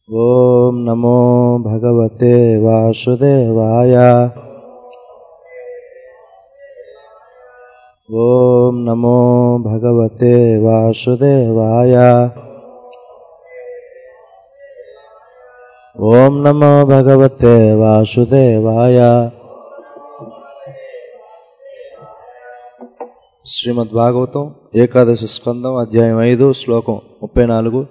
ॐ नमो भगवते वासुदेवाय ॐ नमो भगवते वासुदेवाय ॐ नमो भगवते वासुदेवाय శ్రీమద్ భాగవతం ఏకాదశి స్కందం అధ్యాయం ఐదు శ్లోకం ముప్పై నాలుగు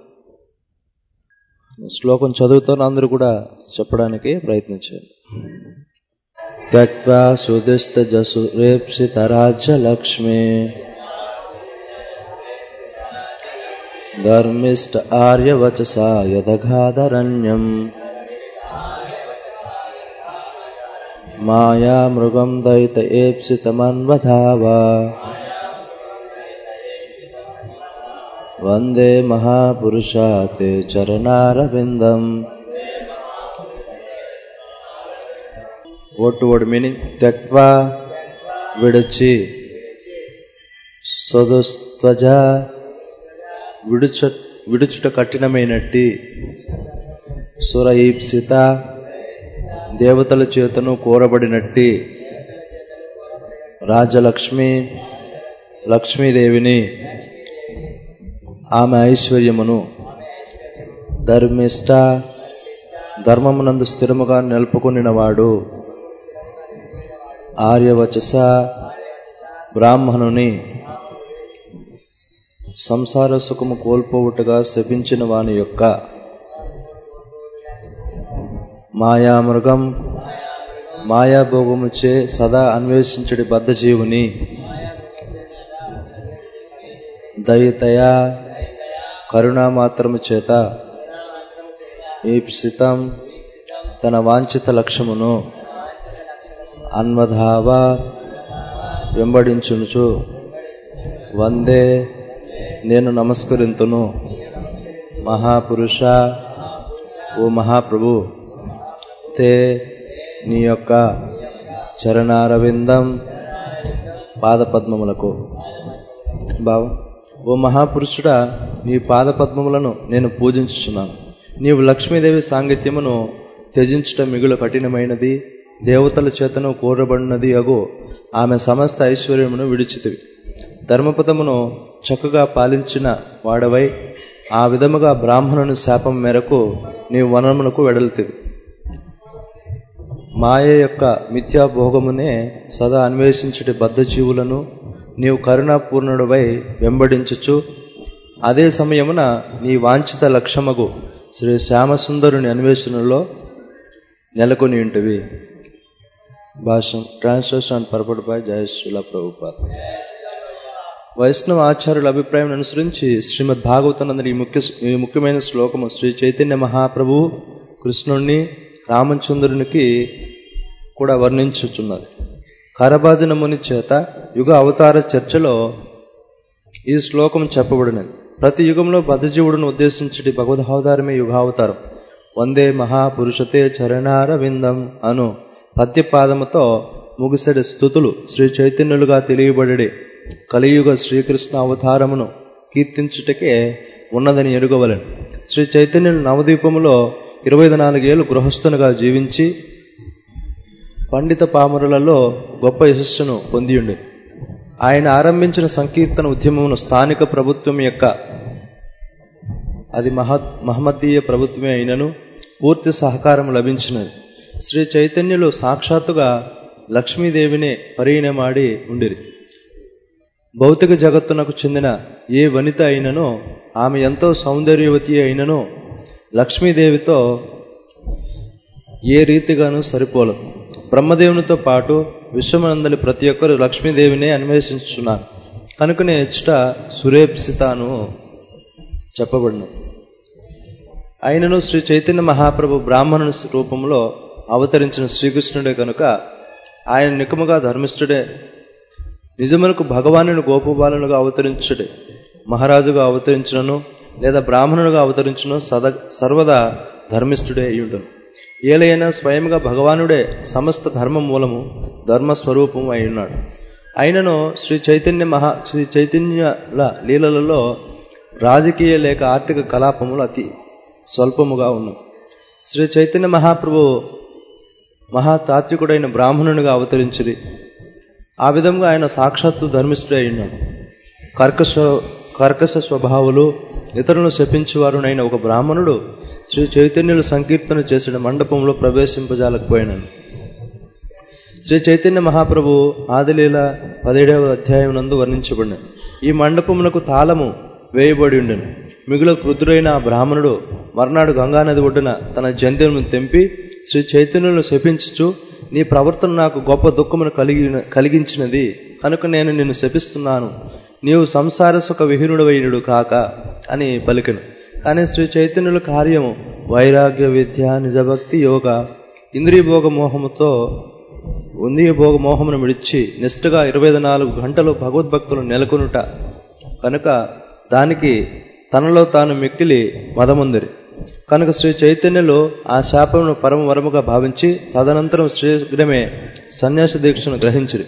శ్లోకం చదువుతాను అందరూ కూడా చెప్పడానికి ప్రయత్నించారు త్యక్వా సుదిష్ట జసు రేప్సిత రాజ్య లక్ష్మి ధర్మిష్ట ఆర్యవచసా యదఘాదరణ్యం మాయా మృగం దైత ఏప్సితమన్వధావా వందే మహాపురుషాతే చరణారవిందం ఓటు ఓడి మీనింగ్ త్యక్వా విడిచి సదుస్త్వజ విడుచ విడుచుట కఠినమైనట్టి సురఈప్సిత దేవతల చేతను కోరబడినట్టి రాజలక్ష్మి లక్ష్మీదేవిని ఆమె ఐశ్వర్యమును ధర్మిష్ట ధర్మమునందు స్థిరముగా నిలుపుకొనినవాడు ఆర్యవచస బ్రాహ్మణుని సంసార సుఖము కోల్పోవుటగా శపించిన వాని యొక్క మాయామృగం మాయాభోగముచే సదా అన్వేషించడి బద్ధజీవుని దయితయా కరుణామాత్రము చేత ఈప్సితం తన వాంఛిత లక్ష్యమును అన్వధావ వెంబడించునుచు వందే నేను నమస్కరింతును మహాపురుష ఓ మహాప్రభు తే నీ యొక్క చరణారవిందం పాదపద్మములకు భావం ఓ మహాపురుషుడా నీ పాదపద్మములను నేను పూజించుచున్నాను నీవు లక్ష్మీదేవి సాంగత్యమును త్యజించుట మిగులు కఠినమైనది దేవతల చేతను కోరబడినది అగు ఆమె సమస్త ఐశ్వర్యమును విడిచితివి ధర్మపదమును చక్కగా పాలించిన వాడవై ఆ విధముగా బ్రాహ్మణుని శాపం మేరకు నీవు వనమునకు వెడలుతివి మాయ యొక్క మిథ్యాభోగమునే సదా అన్వేషించటి బద్ధజీవులను నీవు కరుణాపూర్ణుడవై వెంబడించుచు అదే సమయమున నీ వాంఛిత లక్ష్యమగు శ్రీ శ్యామసుందరుని అన్వేషణలో నెలకొని ఉంటివి భాషం ట్రాన్స్లేషన్ అండ్ పర్పడ్ బై జయశ్రీల ప్రభుపాద్ వైష్ణవ ఆచార్యుల అభిప్రాయం అనుసరించి శ్రీమద్ భాగవతనందరి ఈ ముఖ్య ఈ ముఖ్యమైన శ్లోకము శ్రీ చైతన్య మహాప్రభు కృష్ణుణ్ణి రామచంద్రునికి కూడా వర్ణించుచున్నది కరభాజన ముని చేత యుగ అవతార చర్చలో ఈ శ్లోకం చెప్పబడినది ప్రతి యుగంలో బద్ధజీవుడును ఉద్దేశించటి భగవదవతారమే యుగావతారం వందే మహాపురుషతే చరణార విందం అను పద్యపాదముతో ముగిసడి స్థుతులు శ్రీ చైతన్యులుగా తెలియబడి కలియుగ శ్రీకృష్ణ అవతారమును కీర్తించుటకే ఉన్నదని ఎరుగవలను శ్రీ చైతన్యులు నవదీపములో ఇరవై నాలుగేళ్లు గృహస్థునిగా జీవించి పండిత పామరులలో గొప్ప యశస్సును పొందియుండి ఆయన ఆరంభించిన సంకీర్తన ఉద్యమమును స్థానిక ప్రభుత్వం యొక్క అది మహ మహమ్మదీయ ప్రభుత్వమే అయినను పూర్తి సహకారం లభించినది శ్రీ చైతన్యులు సాక్షాత్తుగా లక్ష్మీదేవిని పరిణమాడి ఉండిరి భౌతిక జగత్తునకు చెందిన ఏ వనిత అయిననో ఆమె ఎంతో సౌందర్యవతి అయిననో లక్ష్మీదేవితో ఏ రీతిగానూ సరిపోలదు బ్రహ్మదేవునితో పాటు విశ్వమనందలి ప్రతి ఒక్కరు లక్ష్మీదేవినే అన్వేషించున్నారు కనుకనే హెచ్చట సురేప్సితాను చెప్పబడినది ఆయనను శ్రీ చైతన్య మహాప్రభు బ్రాహ్మణుని రూపంలో అవతరించిన శ్రీకృష్ణుడే కనుక ఆయన నికముగా ధర్మిష్ఠుడే నిజమునకు భగవానుని గోపబాలునుగా అవతరించుడే మహారాజుగా అవతరించినను లేదా బ్రాహ్మణుడుగా అవతరించును సద సర్వదా ధర్మిష్ఠుడే అయ్యుండును ఏలైనా స్వయంగా భగవానుడే సమస్త ధర్మ మూలము ధర్మస్వరూపము అయి ఉన్నాడు అయినను శ్రీ చైతన్య మహా శ్రీ చైతన్యల లీలలలో రాజకీయ లేక ఆర్థిక కలాపములు అతి స్వల్పముగా ఉన్నాయి శ్రీ చైతన్య మహాప్రభు మహాతాత్వికుడైన బ్రాహ్మణునిగా అవతరించిరి ఆ విధంగా ఆయన సాక్షాత్తు ధర్మిష్ఠుడే అయినాడు కర్కశ కర్కశ స్వభావులు ఇతరులను శపించేవారునైన ఒక బ్రాహ్మణుడు శ్రీ చైతన్యులు సంకీర్తన చేసిన మండపంలో ప్రవేశింపజాలకపోయినాను శ్రీ చైతన్య మహాప్రభు ఆదిలీల పదిహేడవ అధ్యాయం నందు వర్ణించబడిన ఈ మండపమునకు తాళము వేయబడి ఉండెను మిగుల క్రుద్ధుడైన ఆ బ్రాహ్మణుడు మర్నాడు గంగానది ఒడ్డున తన జంతువులను తెంపి శ్రీ చైతన్యులను శపించుచు నీ ప్రవర్తన నాకు గొప్ప దుఃఖమును కలిగి కలిగించినది కనుక నేను నిన్ను శపిస్తున్నాను నీవు సంసార సుఖ విహీనుడవైనడు కాక అని పలికెను కానీ శ్రీ చైతన్యుల కార్యము వైరాగ్య విద్య నిజభక్తి యోగ ఇంద్రియ భోగ మోహముతో ఇంద్రియ భోగ మోహమును విడిచి నిష్ఠగా ఇరవై నాలుగు గంటలు భగవద్భక్తులు నెలకొనుట కనుక దానికి తనలో తాను మిక్కిలి మదముందిరి కనుక శ్రీ చైతన్యలో ఆ శాపమును పరమ వరముగా భావించి తదనంతరం శీఘ్రమే సన్యాస దీక్షను గ్రహించిరి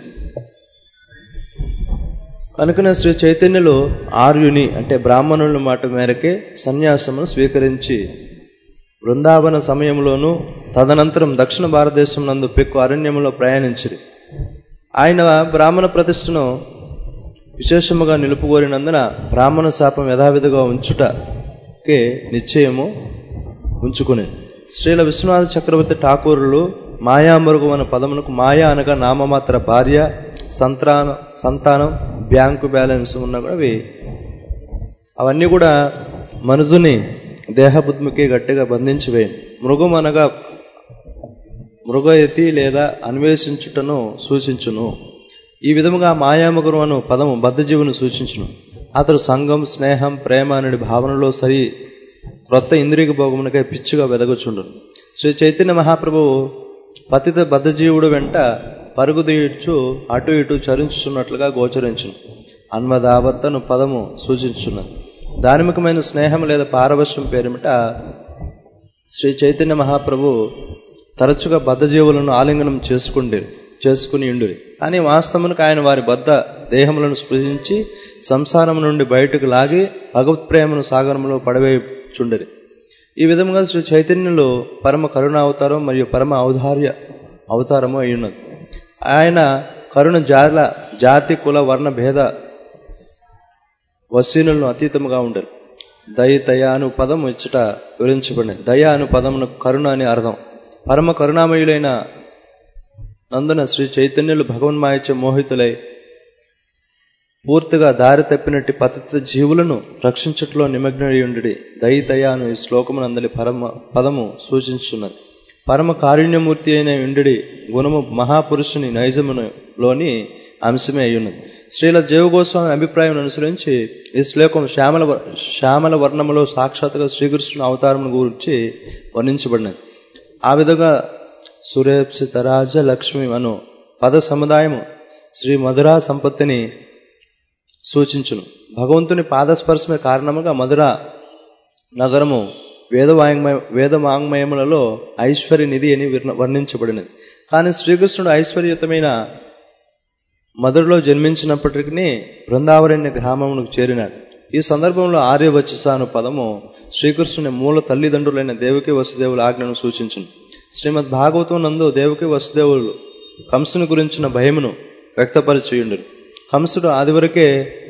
కనుకనే శ్రీ చైతన్యలో ఆర్యుని అంటే బ్రాహ్మణుల మాట మేరకే సన్యాసమును స్వీకరించి బృందావన సమయంలోనూ తదనంతరం దక్షిణ భారతదేశం నందు పెక్కు అరణ్యంలో ప్రయాణించిరి ఆయన బ్రాహ్మణ ప్రతిష్టను విశేషముగా నిలుపుకోరినందున బ్రాహ్మణ శాపం యథావిధిగా ఉంచుటకే నిశ్చయము ఉంచుకుని శ్రీల విశ్వనాథ చక్రవర్తి ఠాకూరులు మాయామరుగు అనే పదమునకు మాయా అనగా నామమాత్ర భార్య సంతానం సంతానం బ్యాంకు బ్యాలెన్స్ ఉన్న కూడా అవి అవన్నీ కూడా మనుజుని దేహబుద్ధికి గట్టిగా బంధించి వేయండి మృగం అనగా మృగయతి లేదా అన్వేషించుటను సూచించును ఈ విధముగా మాయామగురు అను పదము బద్ధజీవును సూచించును అతడు సంఘం స్నేహం ప్రేమ అనే భావనలో సరి క్రొత్త ఇంద్రియ భోగమునకై పిచ్చిగా వెదగచుండును శ్రీ చైతన్య మహాప్రభువు పతిత బద్ధజీవుడు వెంట పరుగుదీయచ్చు అటు ఇటు చరించుచున్నట్లుగా గోచరించును అన్మదావత్తను పదము సూచించున్నది ధార్మికమైన స్నేహం లేదా పారవశ్యం పేరిమిట శ్రీ చైతన్య మహాప్రభు తరచుగా బద్ధజీవులను ఆలింగనం చేసుకుండే చేసుకుని ఉండిరి కానీ వాస్తవమునకు ఆయన వారి బద్ద దేహములను స్పృశించి సంసారం నుండి బయటకు లాగి భగవత్ ప్రేమను సాగరంలో పడవేచుండరి ఈ విధంగా శ్రీ చైతన్యంలో పరమ కరుణ అవతారం మరియు పరమ ఔదార్య అవతారము అయ్యున్నది ఆయన కరుణ జాల జాతి కుల వర్ణ భేద వసీనులను అతీతముగా ఉండరు దయ దయ అను పదం ఇచ్చట వివరించబడింది దయ అను పదమును కరుణ అని అర్థం పరమ కరుణామయులైన నందున శ్రీ చైతన్యులు భగవన్మాయచ మోహితులై పూర్తిగా దారి తప్పినట్టు పతిత జీవులను రక్షించట్లో నిమగ్నయుండి దయ దయ అను ఈ శ్లోకమునందలి పరమ పదము సూచించున్నది పరమ కారుణ్యమూర్తి అయిన ఉండి గుణము మహాపురుషుని నైజములోని అంశమే అయ్యున్నది శ్రీల జీవగోస్వామి అభిప్రాయం అనుసరించి ఈ శ్లోకం శ్యామల శ్యామల వర్ణములో సాక్షాత్గా శ్రీకృష్ణుని అవతారం గురించి వర్ణించబడినది ఆ విధంగా సురేప్సిత రాజ లక్ష్మి అను పద సముదాయము శ్రీ మధురా సంపత్తిని సూచించును భగవంతుని పాదస్పర్శమే కారణముగా మధుర నగరము వేదవాంగ్మయ వేదవాంగ్మయములలో ఐశ్వర్య నిధి అని వర్ణించబడినది కానీ శ్రీకృష్ణుడు ఐశ్వర్యతమైన మధురలో జన్మించినప్పటికీ బృందావరణ్య గ్రామమునకు చేరినాడు ఈ సందర్భంలో ఆర్యవచస అను పదము శ్రీకృష్ణుని మూల తల్లిదండ్రులైన దేవకి వసుదేవుల ఆజ్ఞను సూచించును శ్రీమద్ భాగవతం నందు దేవకి వసుదేవులు కంసుని గురించిన భయమును వ్యక్తపరిచియుండరు కంసుడు ఆదివరకే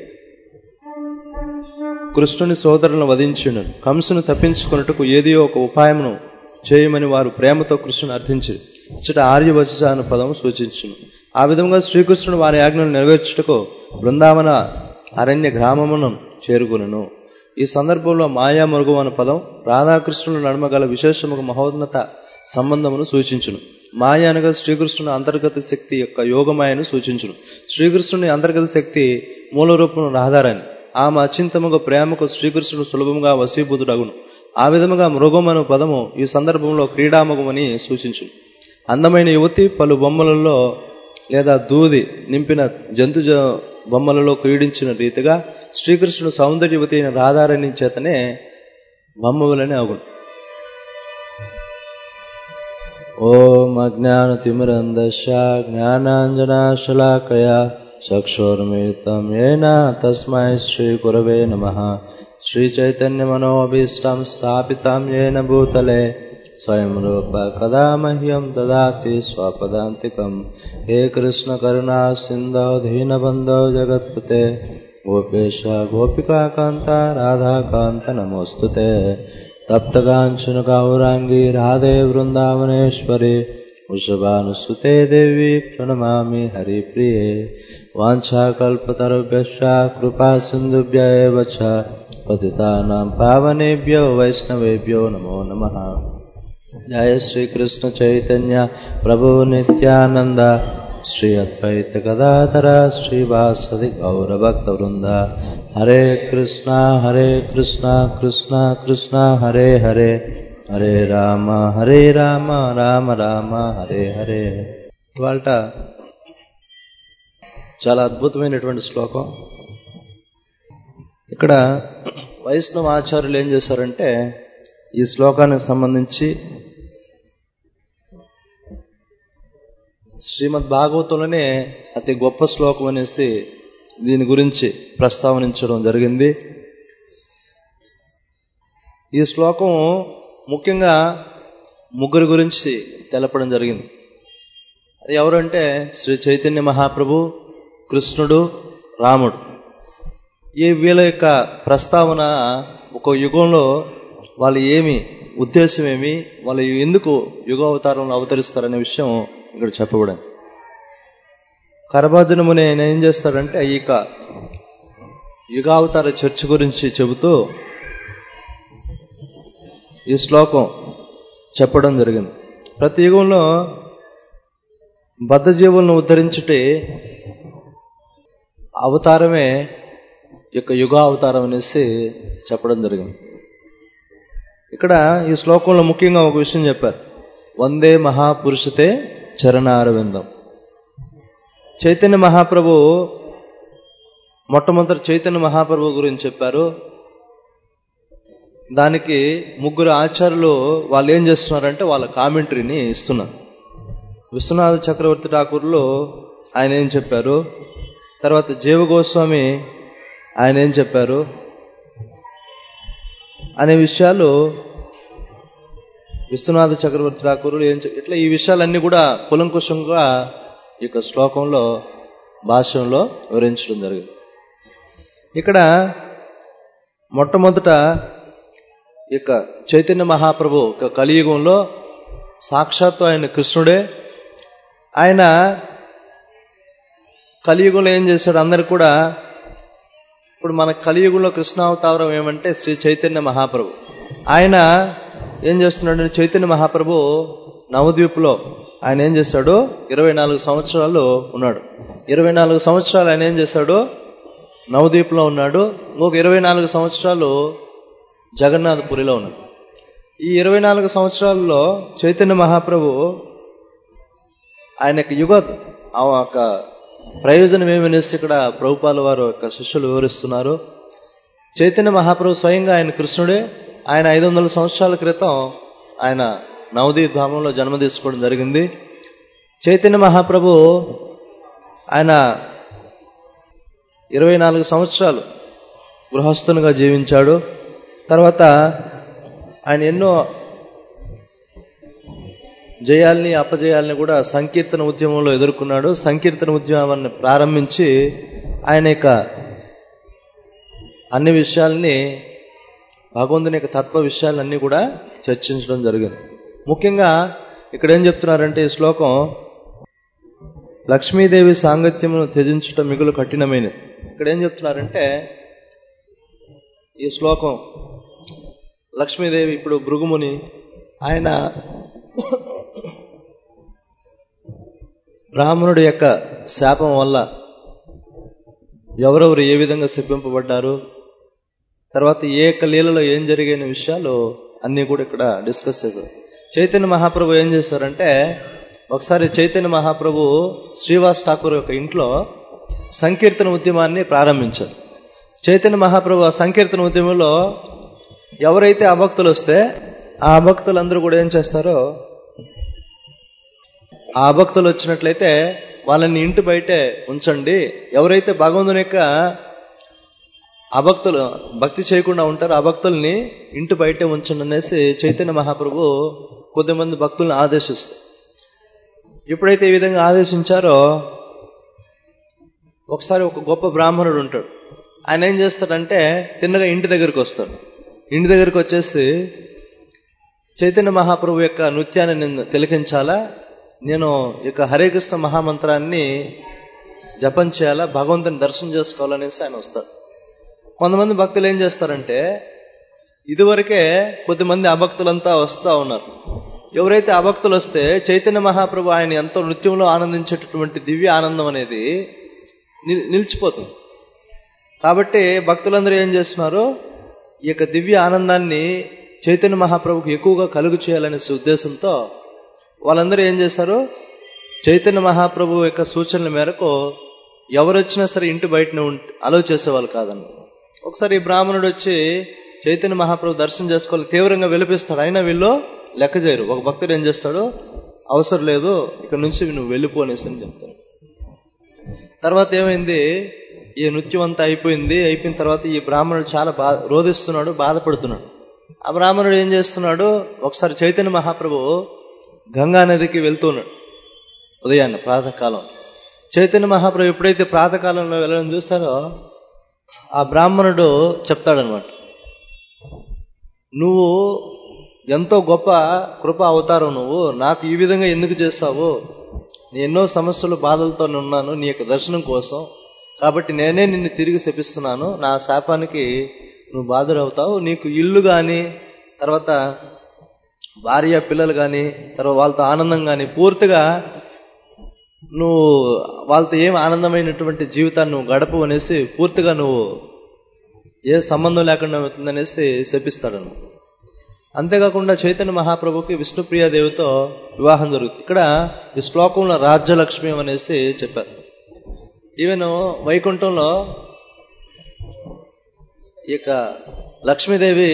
కృష్ణుని సోదరులను వధించుండరు కంసును తప్పించుకున్నట్టుకు ఏదో ఒక ఉపాయమును చేయమని వారు ప్రేమతో కృష్ణుని అర్థించి ఇచ్చట ఆర్యవచస అను పదము సూచించును ఆ విధంగా శ్రీకృష్ణుడు వారి ఆజ్ఞను నెరవేర్చుటకు బృందావన అరణ్య గ్రామమును చేరుకును ఈ సందర్భంలో మాయా మరుగు అనే పదం రాధాకృష్ణుల నడుమ గల విశేషముకు మహోన్నత సంబంధమును సూచించును మాయ అనగా శ్రీకృష్ణుని అంతర్గత శక్తి యొక్క యోగమాయను సూచించును శ్రీకృష్ణుని అంతర్గత శక్తి మూల రూపము రాధారాని ఆమె అచింతముగా ప్రేమకు శ్రీకృష్ణుడు సులభముగా వశీభూతుడగును ఆ విధముగా మృగమను పదము ఈ సందర్భంలో క్రీడాముఖమని సూచించును అందమైన యువతి పలు బొమ్మలలో లేదా దూది నింపిన జంతు బొమ్మలలో క్రీడించిన రీతిగా శ్రీకృష్ణుడు సౌందర్యవతి అయిన రాధారాణి చేతనే బొమ్మలనే అగును ఓం అజ్ఞానతిమిరందశ జ్ఞానాంజనాశలాకయా చక్షోర్మితం ఏన తస్మై శ్రీ గురవే నమ శ్రీచైతన్యమనోభీష్టం స్థాపితం ఏన భూతలే स्वयं रूप कदा मह्यं ददाति स्वपदान्तिकम् हे कृष्णकरुणा सिन्धौ दीनबन्धो जगत्पते गोपेश गोपिकान्त राधाकान्त नमोऽस्तु ते तप्तकाञ्चन गौराङ्गी राधे वृन्दावनेश्वरी वृषभानुसुते देवी प्रणमामि हरिप्रिये वाञ्छाकल्पतरुभ्यश्च कृपा सिन्धुभ्य एव च पतितानां पावनेभ्यो वैष्णवेभ्यो नमो नमः जय श्रीकृष्ण चैतन्य प्रभु नित्यानन्द श्री अद्वैत गदाधर श्रीवासदि गौरभक्तवृन्द हरे कृष्णा हरे कृष्णा कृष्णा कृष्णा हरे हरे హరే రామ హరే రామ రామ రామ హరే హరే ఇవాళ చాలా అద్భుతమైనటువంటి శ్లోకం ఇక్కడ వైష్ణవ ఆచార్యులు ఏం చేశారంటే ఈ శ్లోకానికి సంబంధించి శ్రీమద్ భాగవతంలోనే అతి గొప్ప శ్లోకం అనేసి దీని గురించి ప్రస్తావనించడం జరిగింది ఈ శ్లోకం ముఖ్యంగా ముగ్గురు గురించి తెలపడం జరిగింది అది ఎవరంటే శ్రీ చైతన్య మహాప్రభు కృష్ణుడు రాముడు ఈ వీళ్ళ యొక్క ప్రస్తావన ఒక యుగంలో వాళ్ళు ఏమి ఉద్దేశం ఏమి వాళ్ళు ఎందుకు యుగ అవతారంలో అవతరిస్తారనే విషయం ఇక్కడ చెప్పబడింది కరభాజనముని ఆయన ఏం చేస్తాడంటే ఈ యొక్క యుగావతార చర్చ గురించి చెబుతూ ఈ శ్లోకం చెప్పడం జరిగింది ప్రతి యుగంలో బద్ధజీవులను ఉద్ధరించుటే అవతారమే యొక్క యుగ అవతారం అనేసి చెప్పడం జరిగింది ఇక్కడ ఈ శ్లోకంలో ముఖ్యంగా ఒక విషయం చెప్పారు వందే మహాపురుషతే చరణారవిందం చైతన్య మహాప్రభు మొట్టమొదటి చైతన్య మహాప్రభు గురించి చెప్పారు దానికి ముగ్గురు ఆచార్యులు వాళ్ళు ఏం చేస్తున్నారంటే వాళ్ళ కామెంటరీని ఇస్తున్నారు విశ్వనాథ చక్రవర్తి ఠాకూర్లు ఆయన ఏం చెప్పారు తర్వాత జీవ గోస్వామి ఆయన ఏం చెప్పారు అనే విషయాలు విశ్వనాథ చక్రవర్తి ఠాకూరులు ఏం ఇట్లా ఈ విషయాలన్నీ కూడా కులంకుశంగా ఈ యొక్క శ్లోకంలో భాష్యంలో వివరించడం జరిగింది ఇక్కడ మొట్టమొదట ఇక చైతన్య మహాప్రభు కలియుగంలో సాక్షాత్తు ఆయన కృష్ణుడే ఆయన కలియుగంలో ఏం చేశాడు అందరు కూడా ఇప్పుడు మన కలియుగంలో కృష్ణావతారం ఏమంటే శ్రీ చైతన్య మహాప్రభు ఆయన ఏం చేస్తున్నాడు చైతన్య మహాప్రభు నవద్వీప్లో ఆయన ఏం చేశాడు ఇరవై నాలుగు సంవత్సరాలు ఉన్నాడు ఇరవై నాలుగు సంవత్సరాలు ఆయన ఏం చేశాడు నవద్వీప్లో ఉన్నాడు ఇంకొక ఇరవై నాలుగు సంవత్సరాలు జగన్నాథపురిలో ఉన్నాడు ఈ ఇరవై నాలుగు సంవత్సరాల్లో చైతన్య మహాప్రభు ఆయన యొక్క యుగ ఆ యొక్క ప్రయోజనం ఏమనేసి ఇక్కడ ప్రభుపాల వారు యొక్క శిష్యులు వివరిస్తున్నారు చైతన్య మహాప్రభు స్వయంగా ఆయన కృష్ణుడే ఆయన ఐదు వందల సంవత్సరాల క్రితం ఆయన నవదీప్ ధామంలో జన్మ తీసుకోవడం జరిగింది చైతన్య మహాప్రభు ఆయన ఇరవై నాలుగు సంవత్సరాలు గృహస్థునిగా జీవించాడు తర్వాత ఆయన ఎన్నో జయాల్ని అపజయాల్ని కూడా సంకీర్తన ఉద్యమంలో ఎదుర్కొన్నాడు సంకీర్తన ఉద్యమాన్ని ప్రారంభించి ఆయన యొక్క అన్ని విషయాల్ని భగవంతుని యొక్క తత్వ విషయాలన్నీ కూడా చర్చించడం జరిగింది ముఖ్యంగా ఇక్కడ ఏం చెప్తున్నారంటే ఈ శ్లోకం లక్ష్మీదేవి సాంగత్యమును త్యజించటం మిగులు కఠినమైనది ఇక్కడ ఏం చెప్తున్నారంటే ఈ శ్లోకం లక్ష్మీదేవి ఇప్పుడు భృగుముని ఆయన బ్రాహ్మణుడి యొక్క శాపం వల్ల ఎవరెవరు ఏ విధంగా శప్పింపబడ్డారు తర్వాత ఏ యొక్క లీలలో ఏం జరిగిన విషయాలు అన్నీ కూడా ఇక్కడ డిస్కస్ చేశారు చైతన్య మహాప్రభు ఏం చేశారంటే ఒకసారి చైతన్య మహాప్రభు శ్రీవాస్ ఠాకూర్ యొక్క ఇంట్లో సంకీర్తన ఉద్యమాన్ని ప్రారంభించారు చైతన్య మహాప్రభు ఆ సంకీర్తన ఉద్యమంలో ఎవరైతే అభక్తులు వస్తే ఆ అభక్తులందరూ కూడా ఏం చేస్తారో ఆ అభక్తులు వచ్చినట్లయితే వాళ్ళని ఇంటి బయటే ఉంచండి ఎవరైతే భగవంతుని యొక్క అభక్తులు భక్తి చేయకుండా ఉంటారో ఆ భక్తుల్ని ఇంటి బయటే ఉంచండి అనేసి చైతన్య మహాప్రభు కొద్దిమంది భక్తులను ఆదేశిస్తారు ఎప్పుడైతే ఈ విధంగా ఆదేశించారో ఒకసారి ఒక గొప్ప బ్రాహ్మణుడు ఉంటాడు ఆయన ఏం చేస్తాడంటే తిన్నగా ఇంటి దగ్గరికి వస్తాడు ఇంటి దగ్గరికి వచ్చేసి చైతన్య మహాప్రభు యొక్క నృత్యాన్ని నేను తిలకించాలా నేను ఇక హరే కృష్ణ మహామంత్రాన్ని జపం చేయాలా భగవంతుని దర్శనం చేసుకోవాలనేసి ఆయన వస్తాడు కొంతమంది భక్తులు ఏం చేస్తారంటే ఇదివరకే కొద్దిమంది అభక్తులంతా వస్తూ ఉన్నారు ఎవరైతే అభక్తులు వస్తే చైతన్య మహాప్రభు ఆయన ఎంతో నృత్యంలో ఆనందించేటటువంటి దివ్య ఆనందం అనేది నిల్- నిలిచిపోతుంది కాబట్టి భక్తులందరూ ఏం చేస్తున్నారు ఈ యొక్క దివ్య ఆనందాన్ని చైతన్య మహాప్రభుకి ఎక్కువగా కలుగు చేయాలనే ఉద్దేశంతో వాళ్ళందరూ ఏం చేశారు చైతన్య మహాప్రభు యొక్క సూచనల మేరకు ఎవరు వచ్చినా సరే ఇంటి బయటనే ఉంటే అలో చేసేవాళ్ళు కాదన్న ఒకసారి ఈ బ్రాహ్మణుడు వచ్చి చైతన్య మహాప్రభు దర్శనం చేసుకోవాలి తీవ్రంగా విలిపిస్తాడు అయినా వీళ్ళు లెక్క చేయరు ఒక భక్తుడు ఏం చేస్తాడు అవసరం లేదు ఇక్కడ నుంచి నువ్వు వెళ్ళిపోనేసి అని చెప్తాను తర్వాత ఏమైంది ఈ నృత్యం అంతా అయిపోయింది అయిపోయిన తర్వాత ఈ బ్రాహ్మణుడు చాలా బా రోధిస్తున్నాడు బాధపడుతున్నాడు ఆ బ్రాహ్మణుడు ఏం చేస్తున్నాడు ఒకసారి చైతన్య మహాప్రభు గంగా నదికి వెళ్తున్నాడు ఉదయాన్నే ప్రాతకాలం చైతన్య మహాప్రభు ఎప్పుడైతే ప్రాతకాలంలో వెళ్ళడం చూస్తారో ఆ బ్రాహ్మణుడు చెప్తాడనమాట నువ్వు ఎంతో గొప్ప కృప అవతారం నువ్వు నాకు ఈ విధంగా ఎందుకు చేస్తావు నేను ఎన్నో సమస్యలు బాధలతో ఉన్నాను నీ యొక్క దర్శనం కోసం కాబట్టి నేనే నిన్ను తిరిగి శపిస్తున్నాను నా శాపానికి నువ్వు బాధరవుతావు నీకు ఇల్లు కానీ తర్వాత భార్య పిల్లలు కానీ తర్వాత వాళ్ళతో ఆనందం కానీ పూర్తిగా నువ్వు వాళ్ళతో ఏం ఆనందమైనటువంటి జీవితాన్ని నువ్వు గడపు అనేసి పూర్తిగా నువ్వు ఏ సంబంధం లేకుండా అవుతుందనేసి శపిస్తాడను అంతేకాకుండా చైతన్య మహాప్రభుకి విష్ణుప్రియాదేవితో వివాహం జరుగుతుంది ఇక్కడ ఈ శ్లోకంలో రాజ్యలక్ష్మి అనేసి చెప్పారు ఈవెన్ వైకుంఠంలో ఈ యొక్క లక్ష్మీదేవి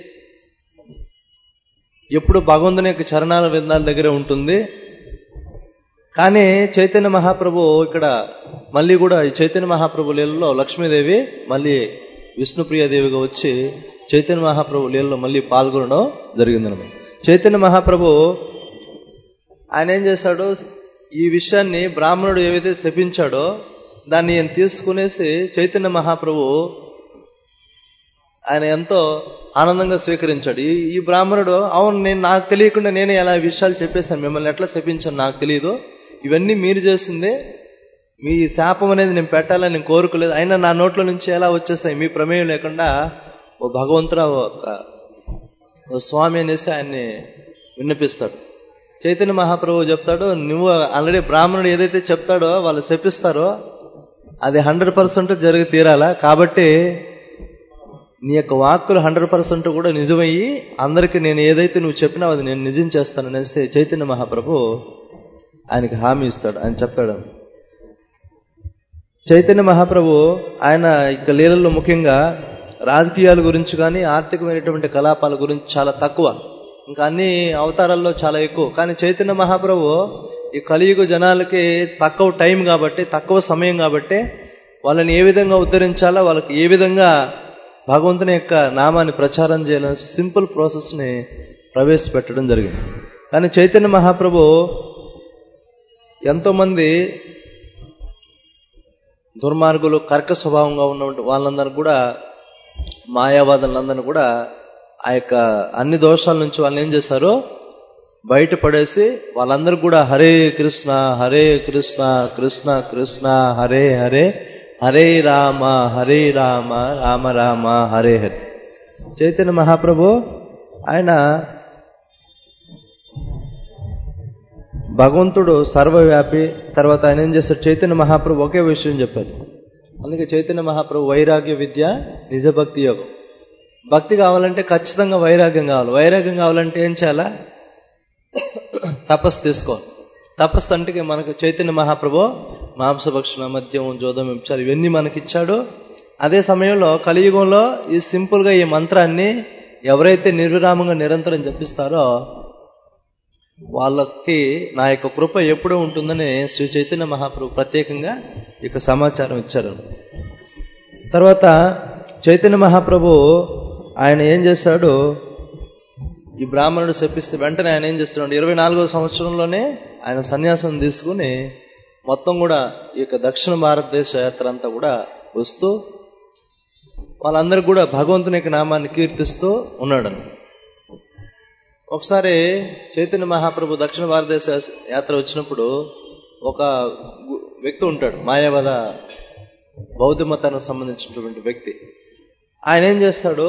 ఎప్పుడు భగవంతుని యొక్క చరణాల విందాల దగ్గర ఉంటుంది కానీ చైతన్య మహాప్రభు ఇక్కడ మళ్ళీ కూడా ఈ చైతన్య మహాప్రభు లీలలో లక్ష్మీదేవి మళ్ళీ విష్ణుప్రియాదేవిగా వచ్చి చైతన్య మహాప్రభు లీలలో మళ్ళీ పాల్గొనడం జరిగిందనమాట చైతన్య మహాప్రభు ఆయన ఏం చేశాడు ఈ విషయాన్ని బ్రాహ్మణుడు ఏవైతే శపించాడో దాన్ని ఆయన తీసుకునేసి చైతన్య మహాప్రభు ఆయన ఎంతో ఆనందంగా స్వీకరించాడు ఈ ఈ బ్రాహ్మణుడు అవును నేను నాకు తెలియకుండా నేనే ఎలా ఈ విషయాలు చెప్పేశాను మిమ్మల్ని ఎట్లా శపించాను నాకు తెలియదు ఇవన్నీ మీరు చేసిందే మీ శాపం అనేది నేను పెట్టాలని నేను కోరుకోలేదు అయినా నా నోట్ల నుంచి ఎలా వచ్చేస్తాయి మీ ప్రమేయం లేకుండా ఓ భగవంతుడు ఒక ఓ స్వామి అనేసి ఆయన్ని విన్నపిస్తాడు చైతన్య మహాప్రభు చెప్తాడు నువ్వు ఆల్రెడీ బ్రాహ్మణుడు ఏదైతే చెప్తాడో వాళ్ళు శపిస్తారో అది హండ్రెడ్ పర్సెంట్ జరిగి తీరాలా కాబట్టి నీ యొక్క వాక్కులు హండ్రెడ్ పర్సెంట్ కూడా నిజమయ్యి అందరికీ నేను ఏదైతే నువ్వు చెప్పినావు అది నేను నిజం చేస్తాననేసి చైతన్య మహాప్రభు ఆయనకి హామీ ఇస్తాడు ఆయన చెప్పాడు చైతన్య మహాప్రభు ఆయన ఇక లీలల్లో ముఖ్యంగా రాజకీయాల గురించి కానీ ఆర్థికమైనటువంటి కలాపాల గురించి చాలా తక్కువ ఇంకా అన్ని అవతారాల్లో చాలా ఎక్కువ కానీ చైతన్య మహాప్రభు ఈ కలియుగ జనాలకి తక్కువ టైం కాబట్టి తక్కువ సమయం కాబట్టి వాళ్ళని ఏ విధంగా ఉద్ధరించాలో వాళ్ళకి ఏ విధంగా భగవంతుని యొక్క నామాన్ని ప్రచారం చేయాలని సింపుల్ ప్రాసెస్ని ప్రవేశపెట్టడం జరిగింది కానీ చైతన్య మహాప్రభు ఎంతోమంది దుర్మార్గులు కర్క స్వభావంగా ఉన్న వాళ్ళందరూ కూడా మాయావాదులందరినీ కూడా ఆ యొక్క అన్ని దోషాల నుంచి వాళ్ళని ఏం చేశారు బయట పడేసి వాళ్ళందరూ కూడా హరే కృష్ణ హరే కృష్ణ కృష్ణ కృష్ణ హరే హరే హరే రామ హరే రామ రామ రామ హరే హరే చైతన్య మహాప్రభు ఆయన భగవంతుడు సర్వవ్యాపి తర్వాత ఆయన ఏం చేస్తారు చైతన్య మహాప్రభు ఒకే విషయం చెప్పారు అందుకే చైతన్య మహాప్రభు వైరాగ్య విద్య నిజభక్తి యోగం భక్తి కావాలంటే ఖచ్చితంగా వైరాగ్యం కావాలి వైరాగ్యం కావాలంటే ఏం చేయాలా తపస్సు తీసుకోవాలి తపస్సు అంటే మనకు చైతన్య మహాప్రభు మాంసభక్షణ మద్యం జోదం ఇచ్చారు ఇవన్నీ మనకిచ్చాడు అదే సమయంలో కలియుగంలో ఈ సింపుల్గా ఈ మంత్రాన్ని ఎవరైతే నిర్విరామంగా నిరంతరం జపిస్తారో వాళ్ళకి నా యొక్క కృప ఎప్పుడూ ఉంటుందని శ్రీ చైతన్య మహాప్రభు ప్రత్యేకంగా ఇక సమాచారం ఇచ్చారు తర్వాత చైతన్య మహాప్రభు ఆయన ఏం చేశాడు ఈ బ్రాహ్మణుడు శపిస్తే వెంటనే ఆయన ఏం చేస్తున్నాడు ఇరవై నాలుగో సంవత్సరంలోనే ఆయన సన్యాసం తీసుకుని మొత్తం కూడా ఈ యొక్క దక్షిణ భారతదేశ యాత్ర అంతా కూడా వస్తూ వాళ్ళందరూ కూడా భగవంతుని యొక్క నామాన్ని కీర్తిస్తూ ఉన్నాడు ఒకసారి చైతన్య మహాప్రభు దక్షిణ భారతదేశ యాత్ర వచ్చినప్పుడు ఒక గు- వ్యక్తి ఉంటాడు మాయావద బౌద్ధ మతానికి సంబంధించినటువంటి వ్యక్తి ఆయన ఏం చేస్తాడు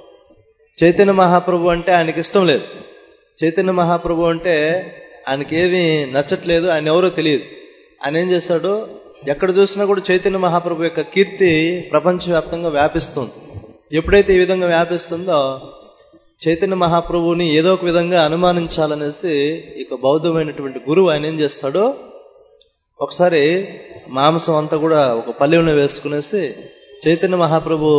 చైతన్య మహాప్రభు అంటే ఆయనకి ఇష్టం లేదు చైతన్య మహాప్రభు అంటే ఆయనకి ఏమీ నచ్చట్లేదు ఆయన ఎవరో తెలియదు ఆయన ఏం చేస్తాడు ఎక్కడ చూసినా కూడా చైతన్య మహాప్రభు యొక్క కీర్తి ప్రపంచవ్యాప్తంగా వ్యాపిస్తుంది ఎప్పుడైతే ఈ విధంగా వ్యాపిస్తుందో చైతన్య మహాప్రభువుని ఏదో ఒక విధంగా అనుమానించాలనేసి ఇక బౌద్ధమైనటువంటి గురువు ఆయన ఏం చేస్తాడు ఒకసారి మాంసం అంతా కూడా ఒక పల్లెంలో వేసుకునేసి చైతన్య మహాప్రభు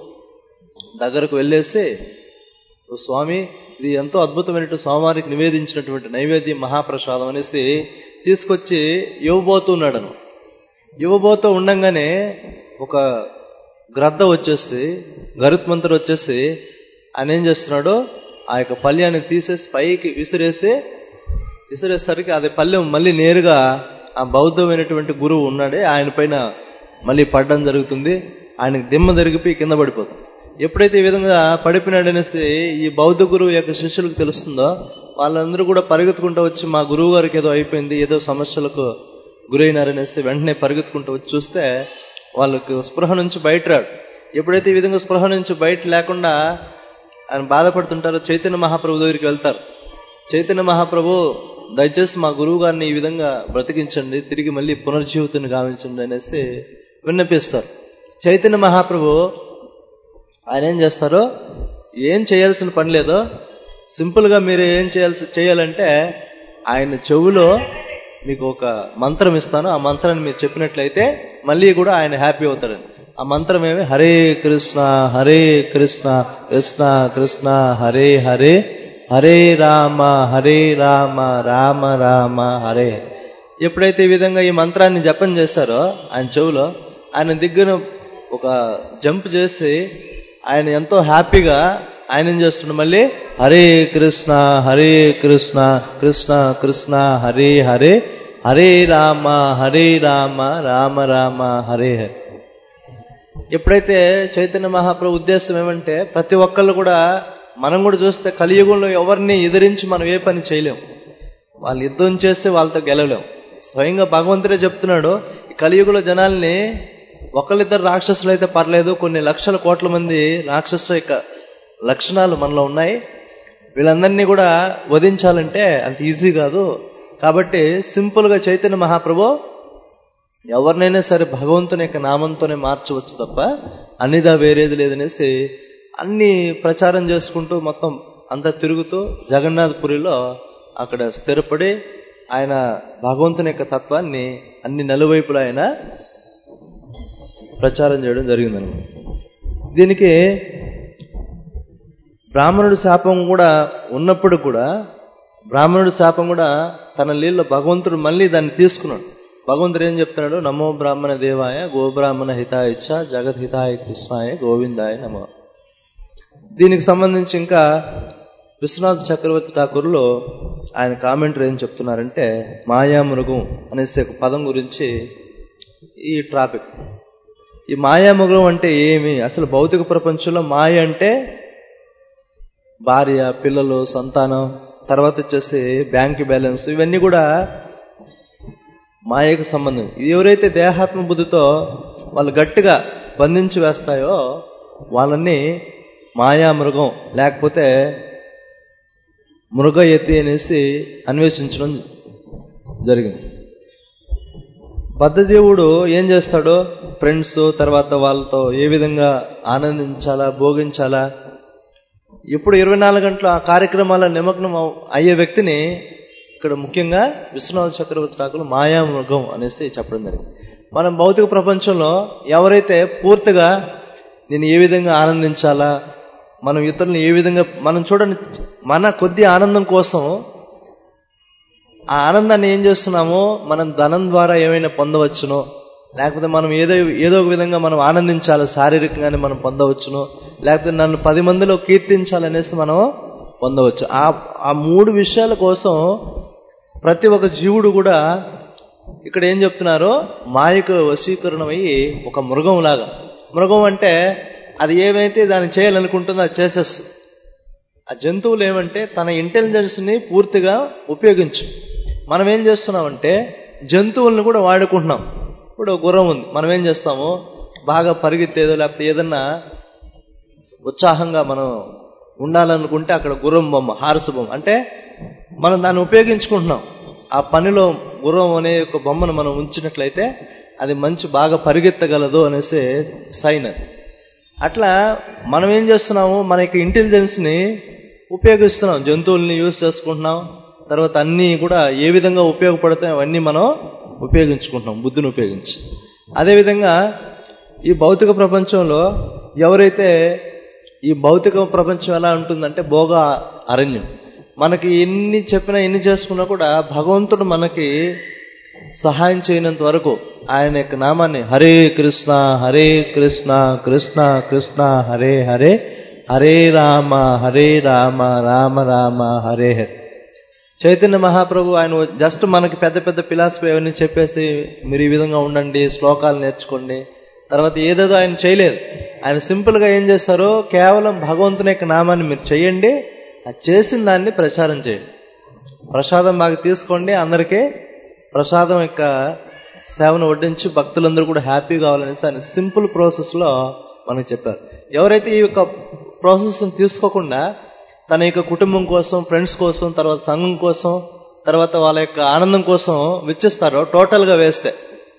దగ్గరకు వెళ్ళేసి "ఓ స్వామి ఇది ఎంతో అద్భుతమైనటువంటి స్వామివారికి నివేదించినటువంటి నైవేద్యం మహాప్రసాదం అనేసి తీసుకొచ్చి ఇవ్వబోతున్నాడను ఇవ్వబోతూ ఉండంగానే ఒక గ్రద్ద వచ్చేసి గరుత్మంతుడు వచ్చేసి ఆయన ఏం చేస్తున్నాడు ఆ యొక్క పళ్ళ్యాన్ని తీసేసి పైకి విసిరేసి విసిరేసరికి అది పల్లెం మళ్ళీ నేరుగా ఆ బౌద్ధమైనటువంటి గురువు ఉన్నాడే ఆయన పైన మళ్ళీ పడడం జరుగుతుంది ఆయనకు దిమ్మ జరిగిపోయి కింద పడిపోతుంది ఎప్పుడైతే ఈ విధంగా పడిపోయినాడనేసి ఈ బౌద్ధ గురువు యొక్క శిష్యులకు తెలుస్తుందో వాళ్ళందరూ కూడా పరిగెత్తుకుంటూ వచ్చి మా గురువు గారికి ఏదో అయిపోయింది ఏదో సమస్యలకు గురైనారనేసి వెంటనే పరిగెత్తుకుంటూ వచ్చి చూస్తే వాళ్ళకు స్పృహ నుంచి బయట రాడు ఎప్పుడైతే ఈ విధంగా స్పృహ నుంచి బయట లేకుండా ఆయన బాధపడుతుంటారో చైతన్య మహాప్రభు దగ్గరికి వెళ్తారు చైతన్య మహాప్రభు దయచేసి మా గురువు గారిని ఈ విధంగా బ్రతికించండి తిరిగి మళ్ళీ పునర్జీవితాన్ని గావించండి అనేసి విన్నపిస్తారు చైతన్య మహాప్రభు ఆయన ఏం చేస్తారో ఏం చేయాల్సిన పని లేదో సింపుల్గా మీరు ఏం చేయాల్సి చేయాలంటే ఆయన చెవులో మీకు ఒక మంత్రం ఇస్తాను ఆ మంత్రాన్ని మీరు చెప్పినట్లయితే మళ్ళీ కూడా ఆయన హ్యాపీ అవుతాడని ఆ మంత్రం ఏమి హరే కృష్ణ హరే కృష్ణ కృష్ణ కృష్ణ హరే హరే హరే రామ హరే రామ రామ రామ హరే ఎప్పుడైతే ఈ విధంగా ఈ మంత్రాన్ని జపం చేస్తారో ఆయన చెవులో ఆయన దగ్గర ఒక జంప్ చేసి ఆయన ఎంతో హ్యాపీగా ఆయన ఏం చేస్తున్నాడు మళ్ళీ హరే కృష్ణ హరే కృష్ణ కృష్ణ కృష్ణ హరే హరే హరే రామ హరే రామ రామ రామ హరే హరే ఎప్పుడైతే చైతన్య మహాప్రభు ఉద్దేశం ఏమంటే ప్రతి ఒక్కళ్ళు కూడా మనం కూడా చూస్తే కలియుగంలో ఎవరిని ఎదిరించి మనం ఏ పని చేయలేం వాళ్ళు యుద్ధం చేస్తే వాళ్ళతో గెలవలేం స్వయంగా భగవంతుడే చెప్తున్నాడు ఈ కలియుగంలో జనాల్ని ఒకళ్ళిద్దరు రాక్షసులు అయితే పర్లేదు కొన్ని లక్షల కోట్ల మంది రాక్షస యొక్క లక్షణాలు మనలో ఉన్నాయి వీళ్ళందరినీ కూడా వధించాలంటే అంత ఈజీ కాదు కాబట్టి సింపుల్గా చైతన్య మహాప్రభు ఎవరినైనా సరే భగవంతుని యొక్క నామంతోనే మార్చవచ్చు తప్ప అన్నిదా వేరేది లేదనేసి అన్ని ప్రచారం చేసుకుంటూ మొత్తం అంతా తిరుగుతూ జగన్నాథపురిలో అక్కడ స్థిరపడి ఆయన భగవంతుని యొక్క తత్వాన్ని అన్ని నలువైపులా ఆయన ప్రచారం చేయడం జరిగిందనమాట దీనికి బ్రాహ్మణుడి శాపం కూడా ఉన్నప్పుడు కూడా బ్రాహ్మణుడి శాపం కూడా తన నీళ్ళ భగవంతుడు మళ్ళీ దాన్ని తీసుకున్నాడు భగవంతుడు ఏం చెప్తున్నాడు నమో బ్రాహ్మణ దేవాయ గోబ్రాహ్మణ హితాయచ్చ జగత్ హితాయ కృష్ణాయ గోవిందాయ నమో దీనికి సంబంధించి ఇంకా విశ్వనాథ్ చక్రవర్తి ఠాకూర్లో ఆయన కామెంటరీ ఏం చెప్తున్నారంటే మాయామృగం అనేసి ఒక పదం గురించి ఈ ట్రాఫిక్ ఈ మాయామృగం అంటే ఏమి అసలు భౌతిక ప్రపంచంలో మాయ అంటే భార్య పిల్లలు సంతానం తర్వాత వచ్చేసి బ్యాంక్ బ్యాలెన్స్ ఇవన్నీ కూడా మాయకు సంబంధం ఎవరైతే దేహాత్మ బుద్ధితో వాళ్ళు గట్టిగా బంధించి వేస్తాయో వాళ్ళని మాయామృగం లేకపోతే మృగయతి అనేసి అన్వేషించడం జరిగింది బద్ధజీవుడు ఏం చేస్తాడో ఫ్రెండ్స్ తర్వాత వాళ్ళతో ఏ విధంగా ఆనందించాలా భోగించాలా ఇప్పుడు ఇరవై నాలుగు గంటల ఆ కార్యక్రమాల నిమగ్నం అవ్- అయ్యే వ్యక్తిని ఇక్కడ ముఖ్యంగా విశ్వనాథ చక్రవర్తి ఠాకూర్ మాయామృగం అనేసి చెప్పడం జరిగింది మనం భౌతిక ప్రపంచంలో ఎవరైతే పూర్తిగా నేను ఏ విధంగా ఆనందించాలా మనం ఇతరులను ఏ విధంగా మనం చూడండి మన కొద్ది ఆనందం కోసం ఆ ఆనందాన్ని ఏం చేస్తున్నామో మనం ధనం ద్వారా ఏమైనా పొందవచ్చునో లేకపోతే మనం ఏదో ఏదో ఒక విధంగా మనం ఆనందించాలి శారీరకంగానే మనం పొందవచ్చునో లేకపోతే నన్ను పది మందిలో కీర్తించాలనేసి మనం పొందవచ్చు ఆ ఆ మూడు విషయాల కోసం ప్రతి ఒక్క జీవుడు కూడా ఇక్కడ ఏం చెప్తున్నారో మాయకు వశీకరణమయ్యి ఒక మృగం లాగా మృగం అంటే అది ఏమైతే దాన్ని చేయాలనుకుంటుందో అది చేసేస్తుంది ఆ జంతువులు ఏమంటే తన ఇంటెలిజెన్స్ని పూర్తిగా ఉపయోగించు మనం ఏం చేస్తున్నామంటే జంతువులను కూడా వాడుకుంటున్నాం ఇప్పుడు గుర్రం ఉంది మనం ఏం చేస్తాము బాగా పరిగెత్తేదో లేకపోతే ఏదన్నా ఉత్సాహంగా మనం ఉండాలనుకుంటే అక్కడ గుర్రం బొమ్మ హారసు బొమ్మ అంటే మనం దాన్ని ఉపయోగించుకుంటున్నాం ఆ పనిలో గుర్రం అనే ఒక బొమ్మను మనం ఉంచినట్లయితే అది మంచి బాగా పరిగెత్తగలదు అనేసి సైన్ అది అట్లా మనం ఏం చేస్తున్నాము మన యొక్క ఇంటెలిజెన్స్ని ఉపయోగిస్తున్నాం జంతువుల్ని యూజ్ చేసుకుంటున్నాం తర్వాత అన్నీ కూడా ఏ విధంగా ఉపయోగపడతాయి అవన్నీ మనం ఉపయోగించుకుంటున్నాం బుద్ధిని ఉపయోగించి అదేవిధంగా ఈ భౌతిక ప్రపంచంలో ఎవరైతే ఈ భౌతిక ప్రపంచం ఎలా ఉంటుందంటే భోగ అరణ్యం మనకి ఎన్ని చెప్పినా ఎన్ని చేసుకున్నా కూడా భగవంతుడు మనకి సహాయం చేయనంత వరకు ఆయన యొక్క నామాన్ని హరే కృష్ణ హరే కృష్ణ కృష్ణ కృష్ణ హరే హరే హరే రామ హరే రామ రామ రామ హరే హరే చైతన్య మహాప్రభు ఆయన జస్ట్ మనకి పెద్ద పెద్ద ఫిలాసఫీ అవన్నీ చెప్పేసి మీరు ఈ విధంగా ఉండండి శ్లోకాలు నేర్చుకోండి తర్వాత ఏదేదో ఆయన చేయలేదు ఆయన సింపుల్గా ఏం చేస్తారో కేవలం భగవంతుని యొక్క నామాన్ని మీరు చేయండి అది చేసిన దాన్ని ప్రచారం చేయండి ప్రసాదం బాగా తీసుకోండి అందరికీ ప్రసాదం యొక్క సేవను వడ్డించి భక్తులందరూ కూడా హ్యాపీ కావాలనేసి ఆయన సింపుల్ ప్రాసెస్లో మనకు చెప్పారు ఎవరైతే ఈ యొక్క ప్రాసెస్ని తీసుకోకుండా తన యొక్క కుటుంబం కోసం ఫ్రెండ్స్ కోసం తర్వాత సంఘం కోసం తర్వాత వాళ్ళ యొక్క ఆనందం కోసం వెచ్చిస్తారో టోటల్గా వేస్తే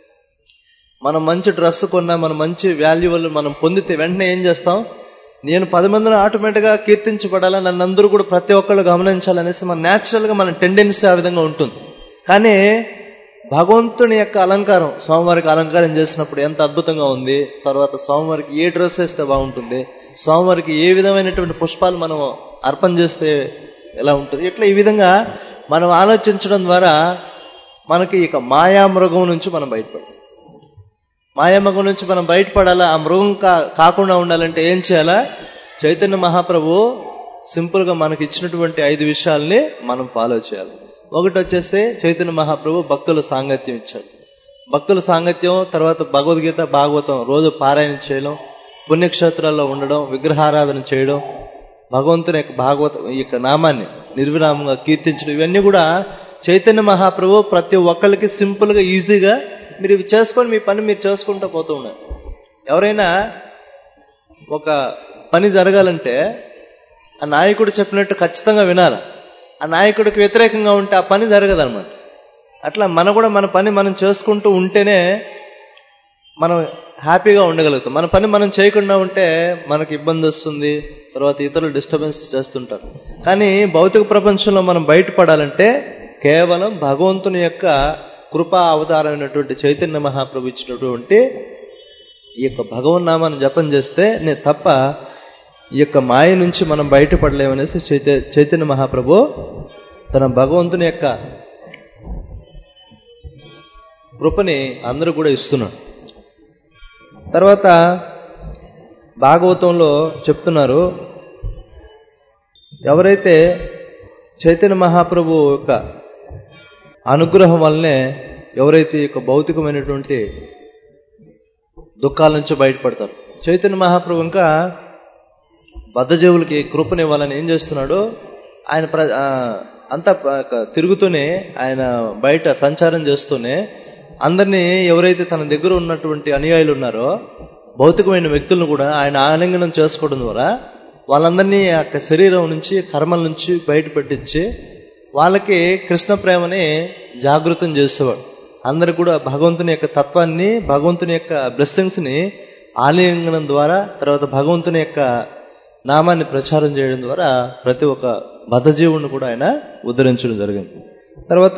మనం మంచి డ్రెస్ కొన్నా మనం మంచి వాల్యువల్ మనం పొందితే వెంటనే ఏం చేస్తాం నేను పది మందిని ఆటోమేటిక్గా కీర్తించబడాలా నన్ను అందరూ కూడా ప్రతి ఒక్కళ్ళు గమనించాలనేసి మన న్యాచురల్గా మన టెండెన్సీ ఆ విధంగా ఉంటుంది కానీ భగవంతుని యొక్క అలంకారం స్వామివారికి అలంకారం చేసినప్పుడు ఎంత అద్భుతంగా ఉంది తర్వాత స్వామివారికి ఏ డ్రెస్ వేస్తే బాగుంటుంది స్వామివారికి ఏ విధమైనటువంటి పుష్పాలు మనం అర్పణ చేస్తే ఎలా ఉంటుంది ఇట్లా ఈ విధంగా మనం ఆలోచించడం ద్వారా మనకి ఇక మాయామృగం నుంచి మనం బయటపడాలి మాయామృగం నుంచి మనం బయటపడాలా ఆ మృగం కా కాకుండా ఉండాలంటే ఏం చేయాలా చైతన్య మహాప్రభు సింపుల్గా మనకి ఇచ్చినటువంటి ఐదు విషయాల్ని మనం ఫాలో చేయాలి ఒకటి వచ్చేసి చైతన్య మహాప్రభు భక్తుల సాంగత్యం ఇచ్చాడు భక్తుల సాంగత్యం తర్వాత భగవద్గీత భాగవతం రోజు పారాయణ చేయడం పుణ్యక్షేత్రాల్లో ఉండడం విగ్రహారాధన చేయడం భగవంతుని యొక్క భాగవత ఈ యొక్క నామాన్ని నిర్విరామంగా కీర్తించడం ఇవన్నీ కూడా చైతన్య మహాప్రభు ప్రతి ఒక్కరికి సింపుల్గా ఈజీగా మీరు ఇవి చేసుకొని మీ పని మీరు చేసుకుంటూ పోతూ ఉన్నారు ఎవరైనా ఒక పని జరగాలంటే ఆ నాయకుడు చెప్పినట్టు ఖచ్చితంగా వినాలి ఆ నాయకుడికి వ్యతిరేకంగా ఉంటే ఆ పని జరగదన్నమాట అట్లా మన కూడా మన పని మనం చేసుకుంటూ ఉంటేనే మనం హ్యాపీగా ఉండగలుగుతాం మన పని మనం చేయకుండా ఉంటే మనకి ఇబ్బంది వస్తుంది తర్వాత ఇతరులు డిస్టర్బెన్స్ చేస్తుంటారు కానీ భౌతిక ప్రపంచంలో మనం బయటపడాలంటే కేవలం భగవంతుని యొక్క కృపా అవతారమైనటువంటి చైతన్య మహాప్రభు ఇచ్చినటువంటి ఈ యొక్క భగవన్నామాన్ని జపం చేస్తే నేను తప్ప ఈ యొక్క మాయ నుంచి మనం బయటపడలేమనేసి చైత చైతన్య మహాప్రభు తన భగవంతుని యొక్క కృపని అందరూ కూడా ఇస్తున్నాడు తర్వాత భాగవతంలో చెప్తున్నారు ఎవరైతే చైతన్య మహాప్రభు యొక్క అనుగ్రహం వల్లనే ఎవరైతే ఈ యొక్క భౌతికమైనటువంటి దుఃఖాల నుంచి బయటపడతారు చైతన్య మహాప్రభు ఇంకా బద్ధజీవులకి కృపనివ్వాలని ఏం చేస్తున్నాడు ఆయన ప్ర అంతా తిరుగుతూనే ఆయన బయట సంచారం చేస్తూనే అందరినీ ఎవరైతే తన దగ్గర ఉన్నటువంటి అనుయాయులు ఉన్నారో భౌతికమైన వ్యక్తులను కూడా ఆయన ఆలింగనం చేసుకోవడం ద్వారా వాళ్ళందరినీ ఆ యొక్క శరీరం నుంచి కర్మల నుంచి బయట పెట్టించి వాళ్ళకి కృష్ణ ప్రేమని జాగృతం చేసేవాడు అందరు కూడా భగవంతుని యొక్క తత్వాన్ని భగవంతుని యొక్క బ్లెస్సింగ్స్ని ఆలింగనం ద్వారా తర్వాత భగవంతుని యొక్క నామాన్ని ప్రచారం చేయడం ద్వారా ప్రతి ఒక్క బద్ధజీవుడిని కూడా ఆయన ఉద్ధరించడం జరిగింది తర్వాత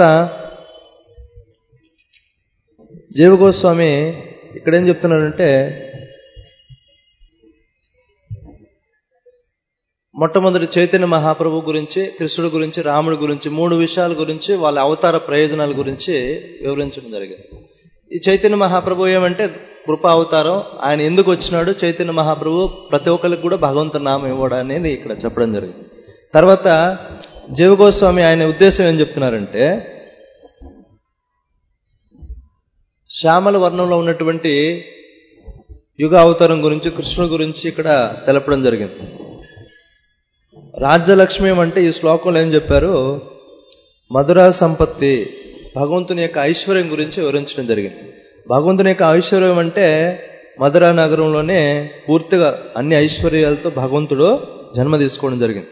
జీవగోస్వామి ఇక్కడ ఏం చెప్తున్నాడంటే మొట్టమొదటి చైతన్య మహాప్రభు గురించి కృష్ణుడి గురించి రాముడి గురించి మూడు విషయాల గురించి వాళ్ళ అవతార ప్రయోజనాల గురించి వివరించడం జరిగింది ఈ చైతన్య మహాప్రభు ఏమంటే కృపా అవతారం ఆయన ఎందుకు వచ్చినాడు చైతన్య మహాప్రభు ప్రతి ఒక్కరికి కూడా భగవంతుని నామం ఇవ్వడం అనేది ఇక్కడ చెప్పడం జరిగింది తర్వాత జీవగోస్వామి ఆయన ఉద్దేశం ఏం చెప్తున్నారంటే శ్యామల వర్ణంలో ఉన్నటువంటి యుగ అవతారం గురించి కృష్ణుడి గురించి ఇక్కడ తెలపడం జరిగింది రాజ్యలక్ష్మి అంటే ఈ శ్లోకంలో ఏం చెప్పారు మధురా సంపత్తి భగవంతుని యొక్క ఐశ్వర్యం గురించి వివరించడం జరిగింది భగవంతుని యొక్క ఐశ్వర్యం అంటే మధురా నగరంలోనే పూర్తిగా అన్ని ఐశ్వర్యాలతో భగవంతుడు జన్మ తీసుకోవడం జరిగింది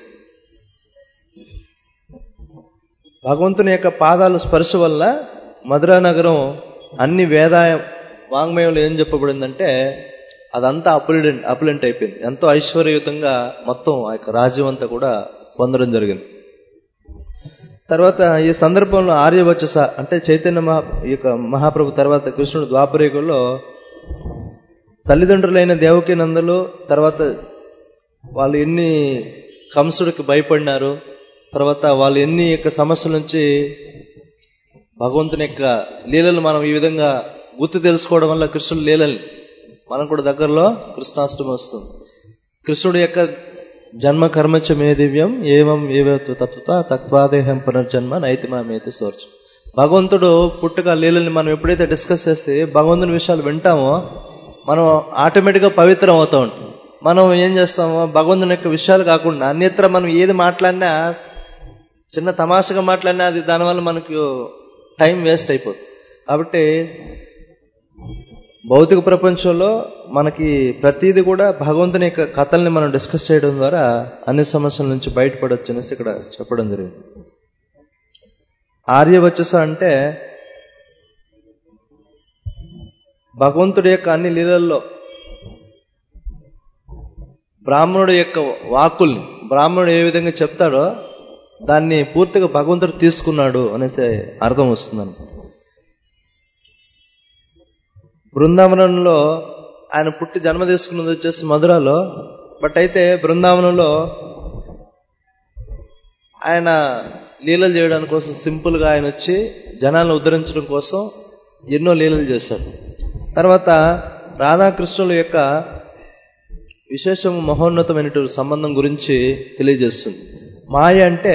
భగవంతుని యొక్క పాదాల స్పర్శ వల్ల మధురా నగరం అన్ని వేదాయ వాంగ్మయంలో ఏం చెప్పబడిందంటే అదంతా అపులెంట్ అపులెంట్ అయిపోయింది ఎంతో ఐశ్వర్యయుతంగా మొత్తం ఆ యొక్క రాజ్యం అంతా కూడా పొందడం జరిగింది తర్వాత ఈ సందర్భంలో ఆర్యవచస అంటే చైతన్య మహా ఈ యొక్క మహాప్రభు తర్వాత కృష్ణుడు ద్వాపరేకుల్లో తల్లిదండ్రులైన దేవకి నందలు తర్వాత వాళ్ళు ఎన్ని కంసుడికి భయపడినారు తర్వాత వాళ్ళు ఎన్ని యొక్క సమస్యల నుంచి భగవంతుని యొక్క లీలలు మనం ఈ విధంగా గుర్తు తెలుసుకోవడం వల్ల కృష్ణుడు లీలల్ని మనం కూడా దగ్గరలో కృష్ణాష్టమి వస్తుంది కృష్ణుడి యొక్క జన్మ కర్మచ మే దివ్యం ఏవం ఏవేతు తత్వత తత్వాదేహం పునర్జన్మ నైతిమామేతి సోర్చు భగవంతుడు పుట్టుక లీలల్ని మనం ఎప్పుడైతే డిస్కస్ చేసి భగవంతుని విషయాలు వింటామో మనం ఆటోమేటిక్గా పవిత్రం అవుతూ ఉంటాం మనం ఏం చేస్తామో భగవంతుని యొక్క విషయాలు కాకుండా అన్యత్ర మనం ఏది మాట్లాడినా చిన్న తమాషగా మాట్లాడినా అది దానివల్ల మనకు టైం వేస్ట్ అయిపోతుంది కాబట్టి భౌతిక ప్రపంచంలో మనకి ప్రతిదీ కూడా భగవంతుని యొక్క కథల్ని మనం డిస్కస్ చేయడం ద్వారా అన్ని సమస్యల నుంచి బయటపడవచ్చు అనేసి ఇక్కడ చెప్పడం జరిగింది ఆర్యవచస అంటే భగవంతుడి యొక్క అన్ని లీలల్లో బ్రాహ్మణుడి యొక్క వాక్కుల్ని బ్రాహ్మణుడు ఏ విధంగా చెప్తాడో దాన్ని పూర్తిగా భగవంతుడు తీసుకున్నాడు అనేసి అర్థం వస్తుందని బృందావనంలో ఆయన పుట్టి జన్మ తీసుకున్నది వచ్చేసి మధురలో బట్ అయితే బృందావనంలో ఆయన లీలలు చేయడానికి కోసం సింపుల్గా ఆయన వచ్చి జనాలను ఉద్ధరించడం కోసం ఎన్నో లీలలు చేశాడు తర్వాత రాధాకృష్ణుల యొక్క విశేషం మహోన్నతమైనటువంటి సంబంధం గురించి తెలియజేస్తుంది మాయ అంటే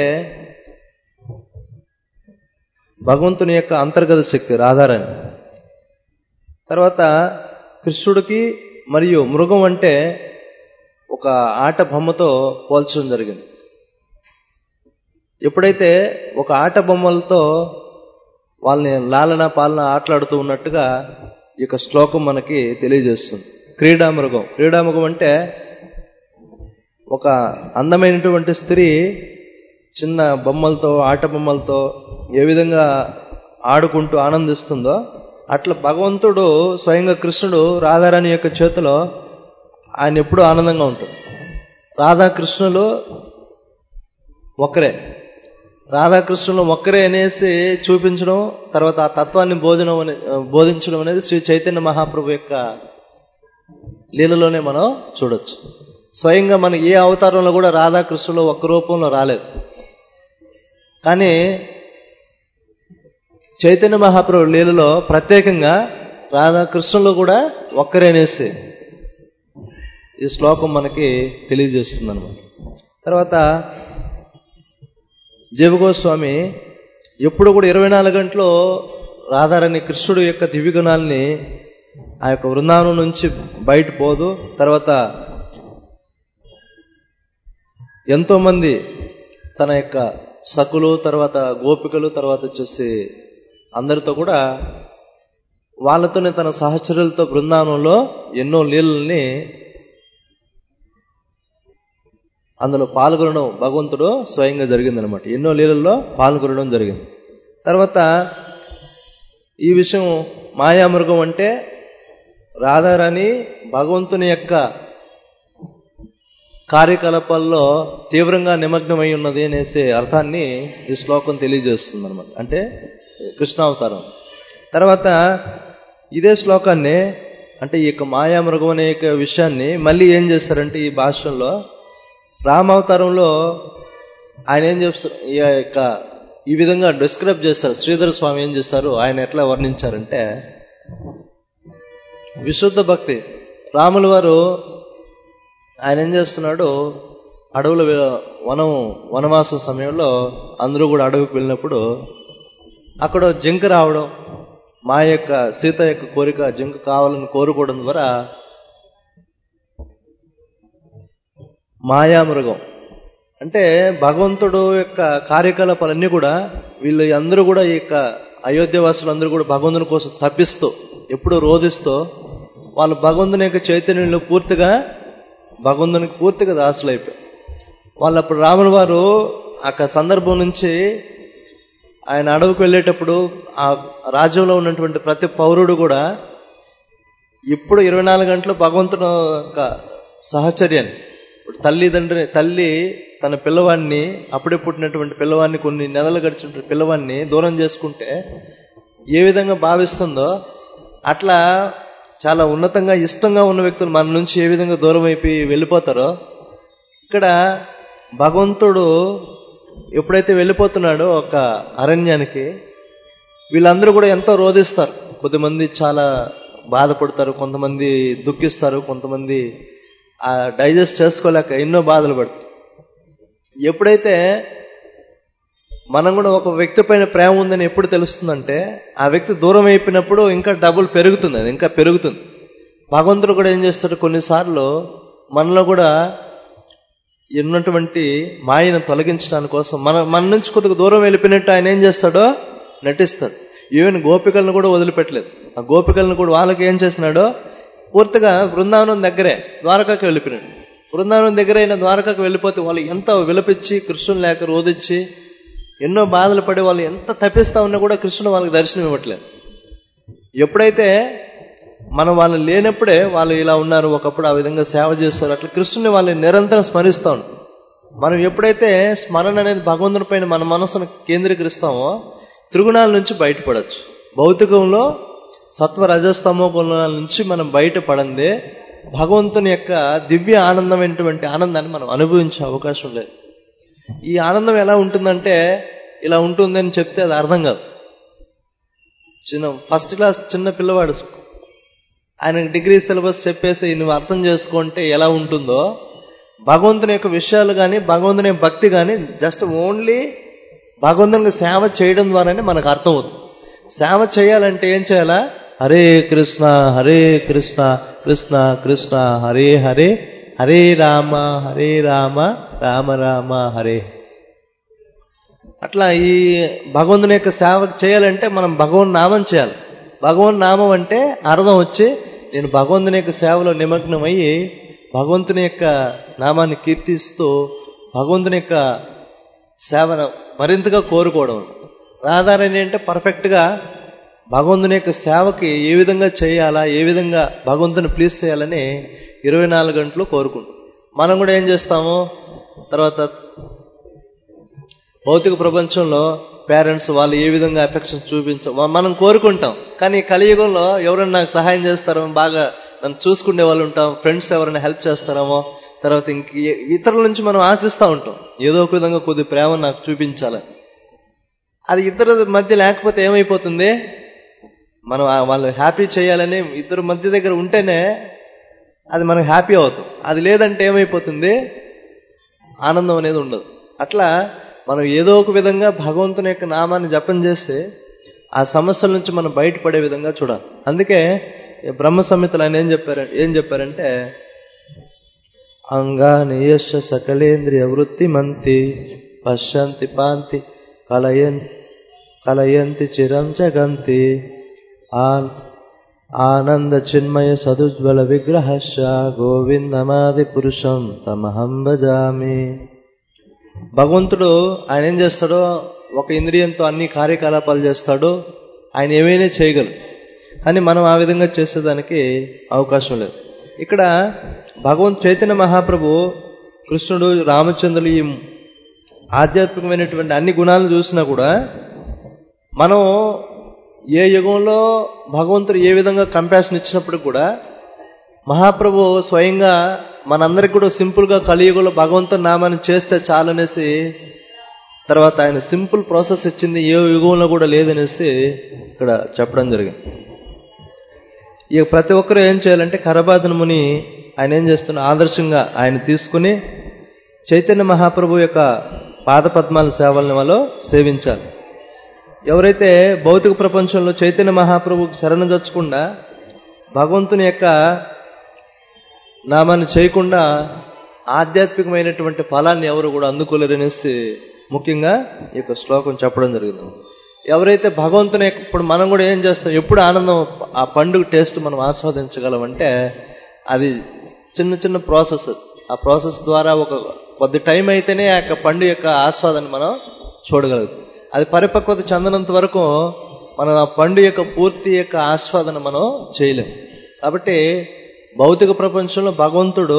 భగవంతుని యొక్క అంతర్గత శక్తి రాధారాణి తర్వాత కృష్ణుడికి మరియు మృగం అంటే ఒక ఆట బొమ్మతో పోల్చడం జరిగింది ఎప్పుడైతే ఒక ఆట బొమ్మలతో వాళ్ళని లాలన పాలన ఆటలాడుతూ ఉన్నట్టుగా ఈ యొక్క శ్లోకం మనకి తెలియజేస్తుంది క్రీడామృగం క్రీడామృగం అంటే ఒక అందమైనటువంటి స్త్రీ చిన్న బొమ్మలతో ఆట బొమ్మలతో ఏ విధంగా ఆడుకుంటూ ఆనందిస్తుందో అట్లా భగవంతుడు స్వయంగా కృష్ణుడు రాధారాణి యొక్క చేతిలో ఆయన ఎప్పుడూ ఆనందంగా ఉంటాడు రాధాకృష్ణులు ఒకరే రాధాకృష్ణులు ఒక్కరే అనేసి చూపించడం తర్వాత ఆ తత్వాన్ని భోజనం అనే బోధించడం అనేది శ్రీ చైతన్య మహాప్రభు యొక్క లీలలోనే మనం చూడొచ్చు స్వయంగా మన ఏ అవతారంలో కూడా రాధాకృష్ణులు ఒక్క రూపంలో రాలేదు కానీ చైతన్య మహాప్రభు లీలలో ప్రత్యేకంగా రాధాకృష్ణులు కూడా ఒక్కరేనేసి ఈ శ్లోకం మనకి తెలియజేస్తుంది అనమాట తర్వాత జీవగోస్వామి ఎప్పుడు కూడా ఇరవై నాలుగు గంటలు రాధారాణి కృష్ణుడు యొక్క దివ్యగుణాలని ఆ యొక్క బృందావనం నుంచి బయట పోదు తర్వాత ఎంతోమంది తన యొక్క సకులు తర్వాత గోపికలు తర్వాత వచ్చేసి అందరితో కూడా వాళ్ళతోనే తన సహచరులతో బృందావనంలో ఎన్నో లీలల్ని అందులో పాల్గొనడం భగవంతుడు స్వయంగా జరిగిందనమాట ఎన్నో లీలల్లో పాల్గొనడం జరిగింది తర్వాత ఈ విషయం మాయామృగం అంటే రాధారాణి భగవంతుని యొక్క కార్యకలాపాల్లో తీవ్రంగా నిమగ్నమై ఉన్నది అనేసి అర్థాన్ని ఈ శ్లోకం తెలియజేస్తుంది అనమాట అంటే కృష్ణావతారం తర్వాత ఇదే శ్లోకాన్ని అంటే ఈ యొక్క మాయామృగం అనే యొక్క విషయాన్ని మళ్ళీ ఏం చేస్తారంటే ఈ భాషలో రామావతారంలో ఆయన ఏం చేస్తారు ఈ యొక్క ఈ విధంగా డిస్క్రైబ్ చేస్తారు శ్రీధర స్వామి ఏం చేస్తారు ఆయన ఎట్లా వర్ణించారంటే విశుద్ధ భక్తి రాముల వారు ఆయన ఏం చేస్తున్నాడు అడవుల వే- వనం వనవాసం సమయంలో అందరూ కూడా అడవికి వెళ్ళినప్పుడు అక్కడ జింక రావడం మా యొక్క సీత యొక్క కోరిక జింక కావాలని కోరుకోవడం ద్వారా మాయామృగం అంటే భగవంతుడు యొక్క కార్యకలాపాలన్నీ కూడా వీళ్ళు అందరూ కూడా ఈ యొక్క అయోధ్యవాసులు అందరూ కూడా భగవంతుని కోసం తప్పిస్తూ ఎప్పుడు రోధిస్తూ వాళ్ళు భగవంతుని యొక్క చైతన్యంలో పూర్తిగా భగవంతునికి పూర్తిగా దాసులైపోయారు వాళ్ళు అప్పుడు రాముల వారు ఆ సందర్భం నుంచి ఆయన అడవికి వెళ్ళేటప్పుడు ఆ రాజ్యంలో ఉన్నటువంటి ప్రతి పౌరుడు కూడా ఇప్పుడు ఇరవై నాలుగు గంటలు భగవంతుని యొక్క సహచర్యాన్ని ఇప్పుడు తల్లిదండ్రి తల్లి తన పిల్లవాడిని అప్పుడే పుట్టినటువంటి పిల్లవాడిని కొన్ని నెలలు గడిచిన పిల్లవాడిని దూరం చేసుకుంటే ఏ విధంగా భావిస్తుందో అట్లా చాలా ఉన్నతంగా ఇష్టంగా ఉన్న వ్యక్తులు మన నుంచి ఏ విధంగా దూరం అయిపోయి వెళ్ళిపోతారో ఇక్కడ భగవంతుడు ఎప్పుడైతే వెళ్ళిపోతున్నాడో ఒక అరణ్యానికి వీళ్ళందరూ కూడా ఎంతో రోధిస్తారు కొద్దిమంది చాలా బాధపడతారు కొంతమంది దుఃఖిస్తారు కొంతమంది ఆ డైజెస్ట్ చేసుకోలేక ఎన్నో బాధలు పడతారు ఎప్పుడైతే మనం కూడా ఒక వ్యక్తి పైన ప్రేమ ఉందని ఎప్పుడు తెలుస్తుందంటే ఆ వ్యక్తి దూరం అయిపోయినప్పుడు ఇంకా డబుల్ పెరుగుతుంది అది ఇంకా పెరుగుతుంది భగవంతుడు కూడా ఏం చేస్తాడు కొన్నిసార్లు మనలో కూడా ఉన్నటువంటి మాయను తొలగించడానికి కోసం మన మన నుంచి కొద్దిగా దూరం వెళ్ళిపోయినట్టు ఆయన ఏం చేస్తాడో నటిస్తాడు ఈవెన్ గోపికలను కూడా వదిలిపెట్టలేదు ఆ గోపికలను కూడా వాళ్ళకి ఏం చేసినాడో పూర్తిగా బృందావనం దగ్గరే ద్వారకాకి వెళ్ళిపోయినాడు బృందావనం దగ్గర అయిన ద్వారకాకి వెళ్ళిపోతే వాళ్ళు ఎంత విలపించి కృష్ణుని లేక రోధించి ఎన్నో బాధలు పడి వాళ్ళు ఎంత తప్పిస్తా ఉన్నా కూడా కృష్ణుడు వాళ్ళకి దర్శనం ఇవ్వట్లేదు ఎప్పుడైతే మనం వాళ్ళు లేనప్పుడే వాళ్ళు ఇలా ఉన్నారు ఒకప్పుడు ఆ విధంగా సేవ చేస్తారు అట్లా కృష్ణుని వాళ్ళని నిరంతరం స్మరిస్తా ఉంటాం మనం ఎప్పుడైతే స్మరణ అనేది భగవంతుని పైన మన మనసును కేంద్రీకరిస్తామో త్రిగుణాల నుంచి బయటపడచ్చు భౌతికంలో సత్వ రజస్తమో గుణాల నుంచి మనం బయటపడందే భగవంతుని యొక్క దివ్య ఆనందమైనటువంటి ఆనందాన్ని మనం అనుభవించే అవకాశం లేదు ఈ ఆనందం ఎలా ఉంటుందంటే ఇలా ఉంటుందని చెప్తే అది అర్థం కాదు చిన్న ఫస్ట్ క్లాస్ చిన్న పిల్లవాడు ఆయనకు డిగ్రీ సిలబస్ చెప్పేసి నువ్వు అర్థం చేసుకుంటే ఎలా ఉంటుందో భగవంతుని యొక్క విషయాలు కానీ భగవంతుని యొక్క భక్తి కానీ జస్ట్ ఓన్లీ భగవంతునికి సేవ చేయడం ద్వారానే మనకు అర్థమవుతుంది సేవ చేయాలంటే ఏం చేయాలా హరే కృష్ణ హరే కృష్ణ కృష్ణ కృష్ణ హరే హరే హరే రామ హరే రామ రామ రామ హరే అట్లా ఈ భగవంతుని యొక్క సేవ చేయాలంటే మనం భగవన్ నామం చేయాలి భగవన్ నామం అంటే అర్థం వచ్చి నేను భగవంతుని యొక్క సేవలో నిమగ్నమయ్యి భగవంతుని యొక్క నామాన్ని కీర్తిస్తూ భగవంతుని యొక్క సేవను మరింతగా కోరుకోవడం ఆధారం ఏంటంటే పర్ఫెక్ట్గా భగవంతుని యొక్క సేవకి ఏ విధంగా చేయాలా ఏ విధంగా భగవంతుని ప్లీజ్ చేయాలని ఇరవై నాలుగు గంటలు కోరుకుంటాం మనం కూడా ఏం చేస్తాము తర్వాత భౌతిక ప్రపంచంలో పేరెంట్స్ వాళ్ళు ఏ విధంగా ఎఫెక్షన్ చూపించ మనం కోరుకుంటాం కానీ కలియుగంలో ఎవరైనా నాకు సహాయం చేస్తారో బాగా నన్ను చూసుకునే వాళ్ళు ఉంటాం ఫ్రెండ్స్ ఎవరైనా హెల్ప్ చేస్తారేమో తర్వాత ఇంక ఇతరుల నుంచి మనం ఆశిస్తూ ఉంటాం ఏదో ఒక విధంగా కొద్ది ప్రేమ నాకు చూపించాలని అది ఇద్దరు మధ్య లేకపోతే ఏమైపోతుంది మనం వాళ్ళు హ్యాపీ చేయాలని ఇద్దరు మధ్య దగ్గర ఉంటేనే అది మనకు హ్యాపీ అవుతుంది అది లేదంటే ఏమైపోతుంది ఆనందం అనేది ఉండదు అట్లా మనం ఏదో ఒక విధంగా భగవంతుని యొక్క నామాన్ని జపం చేస్తే ఆ సమస్యల నుంచి మనం బయటపడే విధంగా చూడాలి అందుకే బ్రహ్మ సంహితలు ఆయన ఏం చెప్పారు ఏం చెప్పారంటే అంగాని యశ సకలేంద్రియ వృత్తి మంతి పశ్యంతి పాంతి కలయన్ కలయంతి చిరం జగంతి ఆన్ ఆనంద చిన్మయ సదుజ్వల విగ్రహశ గోవిందమాది పురుషం తమహం భజామి భగవంతుడు ఆయన ఏం చేస్తాడో ఒక ఇంద్రియంతో అన్ని కార్యకలాపాలు చేస్తాడు ఆయన ఏమైనా చేయగలరు కానీ మనం ఆ విధంగా చేసేదానికి అవకాశం లేదు ఇక్కడ భగవంత్ చైతన్య మహాప్రభు కృష్ణుడు రామచంద్రులు ఈ ఆధ్యాత్మికమైనటువంటి అన్ని గుణాలను చూసినా కూడా మనం ఏ యుగంలో భగవంతుడు ఏ విధంగా కంపాషన్ ఇచ్చినప్పుడు కూడా మహాప్రభు స్వయంగా మనందరికి కూడా సింపుల్గా కలియుగంలో భగవంతుని నామాన్ని చేస్తే చాలనేసి తర్వాత ఆయన సింపుల్ ప్రాసెస్ ఇచ్చింది ఏ యుగంలో కూడా లేదనేసి ఇక్కడ చెప్పడం జరిగింది ఇక ప్రతి ఒక్కరూ ఏం చేయాలంటే కరబాదన ముని ఆయన ఏం చేస్తున్న ఆదర్శంగా ఆయన తీసుకుని చైతన్య మహాప్రభు యొక్క పాదపద్మాల సేవల్ని వాళ్ళు సేవించాలి ఎవరైతే భౌతిక ప్రపంచంలో చైతన్య మహాప్రభుకి శరణజొచ్చకుండా భగవంతుని యొక్క నామాన్ని చేయకుండా ఆధ్యాత్మికమైనటువంటి ఫలాన్ని ఎవరు కూడా అందుకోలేరనేసి ముఖ్యంగా ఈ యొక్క శ్లోకం చెప్పడం జరిగింది ఎవరైతే భగవంతుని యొక్క- ఇప్పుడు మనం కూడా ఏం చేస్తాం ఎప్పుడు ఆనందం ఆ పండుగ టేస్ట్ మనం ఆస్వాదించగలమంటే అది చిన్న చిన్న ప్రాసెస్ ఆ ప్రాసెస్ ద్వారా ఒక కొద్ది టైం అయితేనే ఆ యొక్క పండుగ యొక్క ఆస్వాదాన్ని మనం చూడగలుగుతాం అది పరిపక్వత చెందనంత వరకు మనం ఆ పండు యొక్క పూర్తి యొక్క ఆస్వాదన మనం చేయలేం కాబట్టి భౌతిక ప్రపంచంలో భగవంతుడు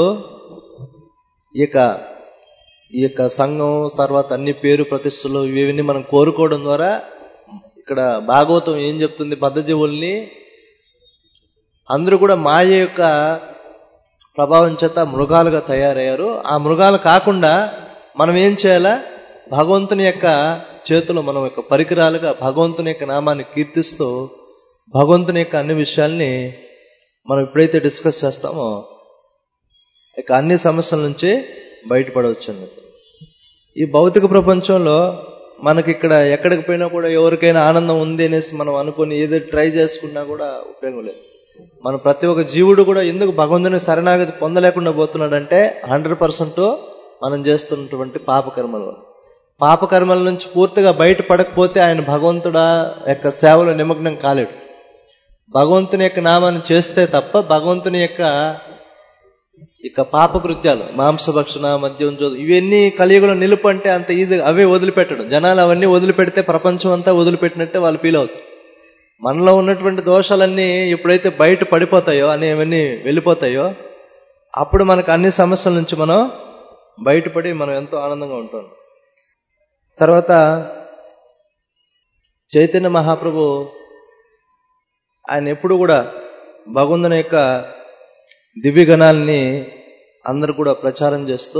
ఈ యొక్క ఈ యొక్క సంఘం తర్వాత అన్ని పేరు ప్రతిష్టలు ఇవన్నీ మనం కోరుకోవడం ద్వారా ఇక్కడ భాగవతం ఏం చెప్తుంది బద్ధజీవుల్ని అందరూ కూడా మాయ యొక్క ప్రభావం చేత మృగాలుగా తయారయ్యారు ఆ మృగాలు కాకుండా మనం ఏం చేయాలా భగవంతుని యొక్క చేతిలో మనం యొక్క పరికరాలుగా భగవంతుని యొక్క నామాన్ని కీర్తిస్తూ భగవంతుని యొక్క అన్ని విషయాల్ని మనం ఎప్పుడైతే డిస్కస్ చేస్తామో ఇక అన్ని సమస్యల నుంచి బయటపడవచ్చండి అసలు ఈ భౌతిక ప్రపంచంలో మనకి ఇక్కడ ఎక్కడికి పోయినా కూడా ఎవరికైనా ఆనందం ఉంది అనేసి మనం అనుకుని ఏదో ట్రై చేసుకున్నా కూడా ఉపయోగం లేదు మన ప్రతి ఒక్క జీవుడు కూడా ఎందుకు భగవంతుని శరణాగతి పొందలేకుండా పోతున్నాడంటే హండ్రెడ్ పర్సెంట్ మనం చేస్తున్నటువంటి పాపకర్మల వల్ల పాపకర్మల నుంచి పూర్తిగా బయటపడకపోతే ఆయన భగవంతుడా యొక్క సేవలో నిమగ్నం కాలేడు భగవంతుని యొక్క నామాన్ని చేస్తే తప్ప భగవంతుని యొక్క ఇక పాపకృత్యాలు మాంసభక్షణ మద్యం జో ఇవన్నీ కలియుగలో నిలుపు అంటే అంత ఈజీ అవే వదిలిపెట్టడం జనాలు అవన్నీ వదిలిపెడితే ప్రపంచం అంతా వదిలిపెట్టినట్టే వాళ్ళు ఫీల్ అవుతారు మనలో ఉన్నటువంటి దోషాలన్నీ ఎప్పుడైతే బయట పడిపోతాయో అని అవన్నీ వెళ్ళిపోతాయో అప్పుడు మనకు అన్ని సమస్యల నుంచి మనం బయటపడి మనం ఎంతో ఆనందంగా ఉంటాం తర్వాత చైతన్య మహాప్రభు ఆయన ఎప్పుడు కూడా భగవంతుని యొక్క దివ్యగణాలని అందరు కూడా ప్రచారం చేస్తూ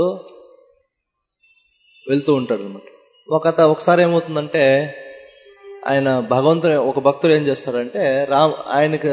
వెళ్తూ ఉంటాడు అనమాట ఒక అత ఒకసారి ఏమవుతుందంటే ఆయన భగవంతుని ఒక భక్తుడు ఏం చేస్తాడంటే రామ్ ఆయనకు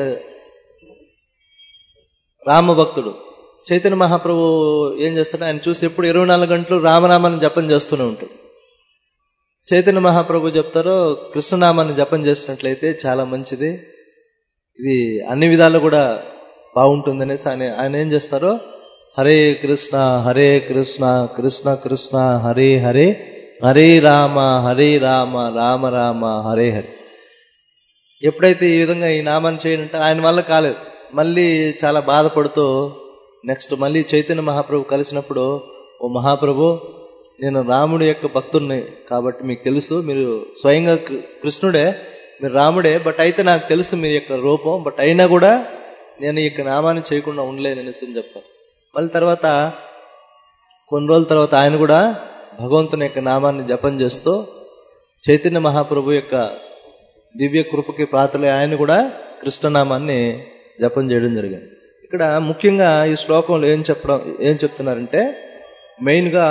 రామ భక్తుడు చైతన్య మహాప్రభు ఏం చేస్తాడు ఆయన చూసి ఎప్పుడు ఇరవై నాలుగు గంటలు రామనామాన్ని జపం చేస్తూనే ఉంటాడు చైతన్య మహాప్రభు చెప్తారు కృష్ణనామాన్ని జపం చేసినట్లయితే చాలా మంచిది ఇది అన్ని విధాలు కూడా బాగుంటుందనేసి ఆయన ఆయన ఏం చేస్తారో హరే కృష్ణ హరే కృష్ణ కృష్ణ కృష్ణ హరే హరే హరే రామ హరే రామ రామ రామ హరే హరే ఎప్పుడైతే ఈ విధంగా ఈ నామాన్ని చేయనంటే ఆయన వల్ల కాలేదు మళ్ళీ చాలా బాధపడుతూ నెక్స్ట్ మళ్ళీ చైతన్య మహాప్రభు కలిసినప్పుడు ఓ మహాప్రభు నేను రాముడి యొక్క భక్తుడిని కాబట్టి మీకు తెలుసు మీరు స్వయంగా కృ- కృష్ణుడే మీరు రాముడే బట్ అయితే నాకు తెలుసు మీ యొక్క రూపం బట్ అయినా కూడా నేను ఈ యొక్క నామాన్ని చేయకుండా ఉండలేను అనేసి అని చెప్పారు మళ్ళీ తర్వాత కొన్ని రోజుల తర్వాత ఆయన కూడా భగవంతుని యొక్క నామాన్ని జపం చేస్తూ చైతన్య మహాప్రభు యొక్క దివ్య కృపకి పాత్రలే ఆయన కూడా కృష్ణనామాన్ని జపం చేయడం జరిగింది ఇక్కడ ముఖ్యంగా ఈ శ్లోకంలో ఏం చెప్పడం ఏం చెప్తున్నారంటే మెయిన్గా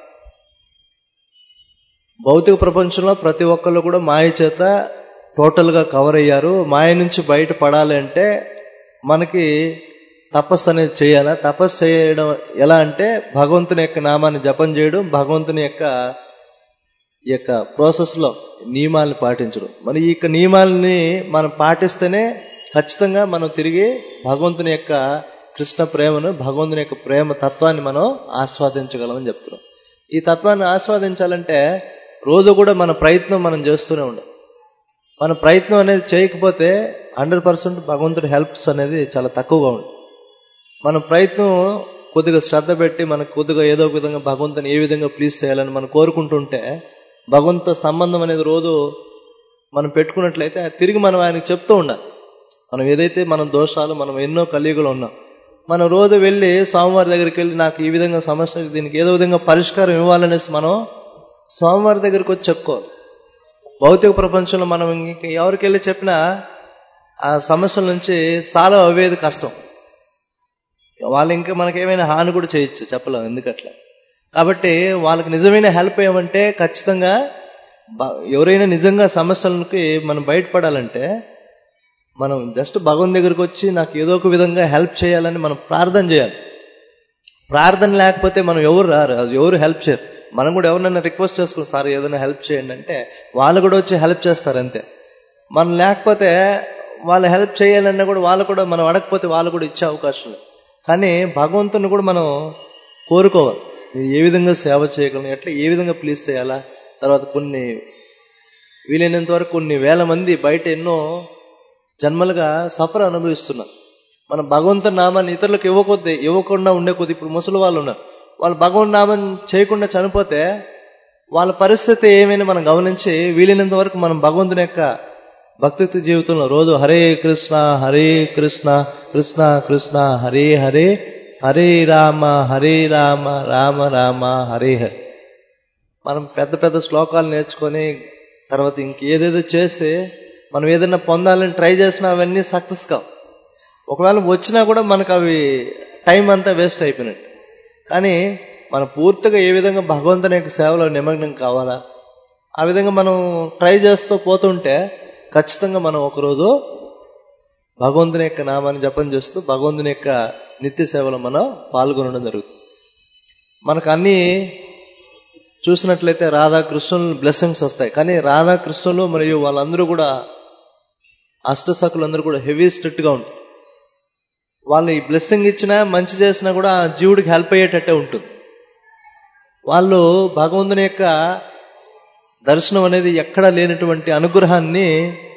భౌతిక ప్రపంచంలో ప్రతి ఒక్కళ్ళు కూడా మాయ చేత టోటల్గా కవర్ అయ్యారు మాయ నుంచి బయట పడాలి అంటే మనకి తపస్సు అనేది చేయాలా తపస్సు చేయడం ఎలా అంటే భగవంతుని యొక్క నామాన్ని జపం చేయడం భగవంతుని యొక్క ఈ యొక్క ప్రాసెస్లో నియమాలను పాటించడం మరి ఈ యొక్క నియమాలని మనం పాటిస్తేనే ఖచ్చితంగా మనం తిరిగి భగవంతుని యొక్క కృష్ణ ప్రేమను భగవంతుని యొక్క ప్రేమ తత్వాన్ని మనం ఆస్వాదించగలమని చెప్తున్నాం ఈ తత్వాన్ని ఆస్వాదించాలంటే రోజు కూడా మన ప్రయత్నం మనం చేస్తూనే ఉండాలి మన ప్రయత్నం అనేది చేయకపోతే హండ్రెడ్ పర్సెంట్ భగవంతుడి హెల్ప్స్ అనేది చాలా తక్కువగా ఉంది మన ప్రయత్నం కొద్దిగా శ్రద్ధ పెట్టి మనకు కొద్దిగా ఏదో ఒక విధంగా భగవంతుని ఏ విధంగా ప్లీజ్ చేయాలని మనం కోరుకుంటుంటే భగవంతు సంబంధం అనేది రోజు మనం పెట్టుకున్నట్లయితే తిరిగి మనం ఆయనకు చెప్తూ ఉండాలి మనం ఏదైతే మన దోషాలు మనం ఎన్నో కలియుగలు ఉన్నాం మనం రోజు వెళ్ళి స్వామివారి దగ్గరికి వెళ్ళి నాకు ఈ విధంగా సమస్య దీనికి ఏదో విధంగా పరిష్కారం ఇవ్వాలనేసి మనం స్వామివారి దగ్గరికి వచ్చి చెప్పుకోవాలి భౌతిక ప్రపంచంలో మనం ఇంక ఎవరికి వెళ్ళి చెప్పినా ఆ సమస్యల నుంచి సాల్వ్ అవ్వేది కష్టం వాళ్ళు ఇంకా మనకి ఏమైనా హాని కూడా చేయొచ్చు చెప్పలేం ఎందుకట్లా కాబట్టి వాళ్ళకి నిజమైన హెల్ప్ ఏమంటే ఖచ్చితంగా బ- ఎవరైనా నిజంగా సమస్యలకి మనం బయటపడాలంటే మనం జస్ట్ భగవంతు దగ్గరికి వచ్చి నాకు ఏదో ఒక విధంగా హెల్ప్ చేయాలని మనం ప్రార్థన చేయాలి ప్రార్థన లేకపోతే మనం ఎవరు రారు అది ఎవరు హెల్ప్ చేయరు మనం కూడా ఎవరినైనా రిక్వెస్ట్ చేసుకుని సార్ ఏదైనా హెల్ప్ చేయండి అంటే వాళ్ళు కూడా వచ్చి హెల్ప్ చేస్తారు అంతే మనం లేకపోతే వాళ్ళు హెల్ప్ చేయాలన్నా కూడా వాళ్ళు కూడా మనం అడగకపోతే వాళ్ళు కూడా ఇచ్చే అవకాశం లేదు కానీ భగవంతుని కూడా మనం కోరుకోవాలి నేను ఏ విధంగా సేవ చేయగలను ఎట్లా ఏ విధంగా ప్లీజ్ చేయాలా తర్వాత కొన్ని వీలైనంత వరకు కొన్ని వేల మంది బయట ఎన్నో జన్మలుగా సఫర్ అనుభవిస్తున్నారు మన భగవంతుని నామాన్ని ఇతరులకు ఇవ్వకొద్ది ఇవ్వకుండా ఉండే కొద్ది ఇప్పుడు ముసలి వాళ్ళు ఉన్నారు వాళ్ళు భగవంతు నామం చేయకుండా చనిపోతే వాళ్ళ పరిస్థితి ఏమైనా మనం గమనించి వీలైనంత వరకు మనం భగవంతుని యొక్క భక్తి జీవితంలో రోజు హరే కృష్ణ హరే కృష్ణ కృష్ణ కృష్ణ హరే హరే హరే రామ హరే రామ రామ రామ హరే హరే మనం పెద్ద పెద్ద శ్లోకాలు నేర్చుకొని తర్వాత ఇంకేదేదో చేసి మనం ఏదైనా పొందాలని ట్రై చేసినా అవన్నీ సక్సెస్ కావు ఒకవేళ వచ్చినా కూడా మనకు అవి టైం అంతా వేస్ట్ అయిపోయినట్టు కానీ మనం పూర్తిగా ఏ విధంగా భగవంతుని యొక్క సేవలో నిమగ్నం కావాలా ఆ విధంగా మనం ట్రై చేస్తూ పోతుంటే ఖచ్చితంగా మనం ఒకరోజు భగవంతుని యొక్క నామాన్ని జపం చేస్తూ భగవంతుని యొక్క నిత్య సేవలో మనం పాల్గొనడం జరుగుతుంది మనకు అన్ని చూసినట్లయితే రాధాకృష్ణులు బ్లెస్సింగ్స్ వస్తాయి కానీ రాధాకృష్ణులు మరియు వాళ్ళందరూ కూడా అష్టసకులందరూ కూడా హెవీ స్ట్రిక్ట్గా ఉంటారు వాళ్ళు ఈ బ్లెస్సింగ్ ఇచ్చినా మంచి చేసినా కూడా ఆ జీవుడికి హెల్ప్ అయ్యేటట్టే ఉంటుంది వాళ్ళు భగవంతుని యొక్క దర్శనం అనేది ఎక్కడా లేనటువంటి అనుగ్రహాన్ని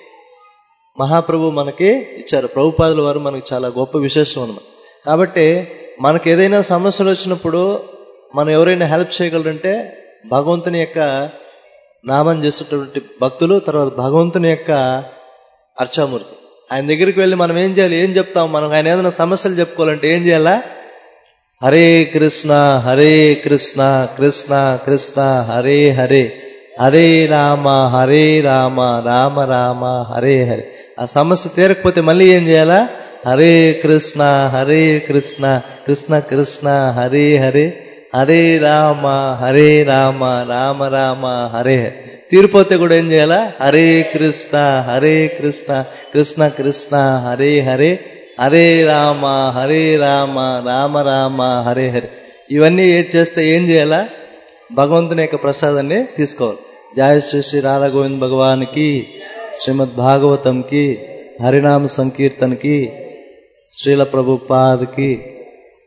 మహాప్రభు మనకి ఇచ్చారు ప్రభుపాదుల వారు మనకి చాలా గొప్ప విశేషం అన్నమాట కాబట్టి మనకు ఏదైనా సమస్యలు వచ్చినప్పుడు మనం ఎవరైనా హెల్ప్ చేయగలరంటే భగవంతుని యొక్క నామం చేసేటువంటి భక్తులు తర్వాత భగవంతుని యొక్క అర్చామూర్తి ఆయన దగ్గరికి వెళ్ళి మనం ఏం చేయాలి ఏం చెప్తాం మనం ఆయన ఏదైనా సమస్యలు చెప్పుకోవాలంటే ఏం చేయాలా హరే కృష్ణ హరే కృష్ణ కృష్ణ కృష్ణ హరే హరే హరే రామ హరే రామ రామ రామ హరే హరే ఆ సమస్య తీరకపోతే మళ్ళీ ఏం చేయాలా హరే కృష్ణ హరే కృష్ణ కృష్ణ కృష్ణ హరే హరే హరే రామ హరే రామ రామ రామ హరే హరే తీరిపోతే కూడా ఏం చేయాలా హరే కృష్ణ హరే కృష్ణ కృష్ణ కృష్ణ హరే హరే హరే రామ హరే రామ రామ రామ హరే హరే ఇవన్నీ ఏది చేస్తే ఏం చేయాలా భగవంతుని యొక్క ప్రసాదాన్ని తీసుకోవాలి జయ శ్రీ శ్రీ రాధా గోవింద్ భగవాన్కి శ్రీమద్ భాగవతంకి హరినామ సంకీర్తనకి శ్రీల ప్రభుపాద్కి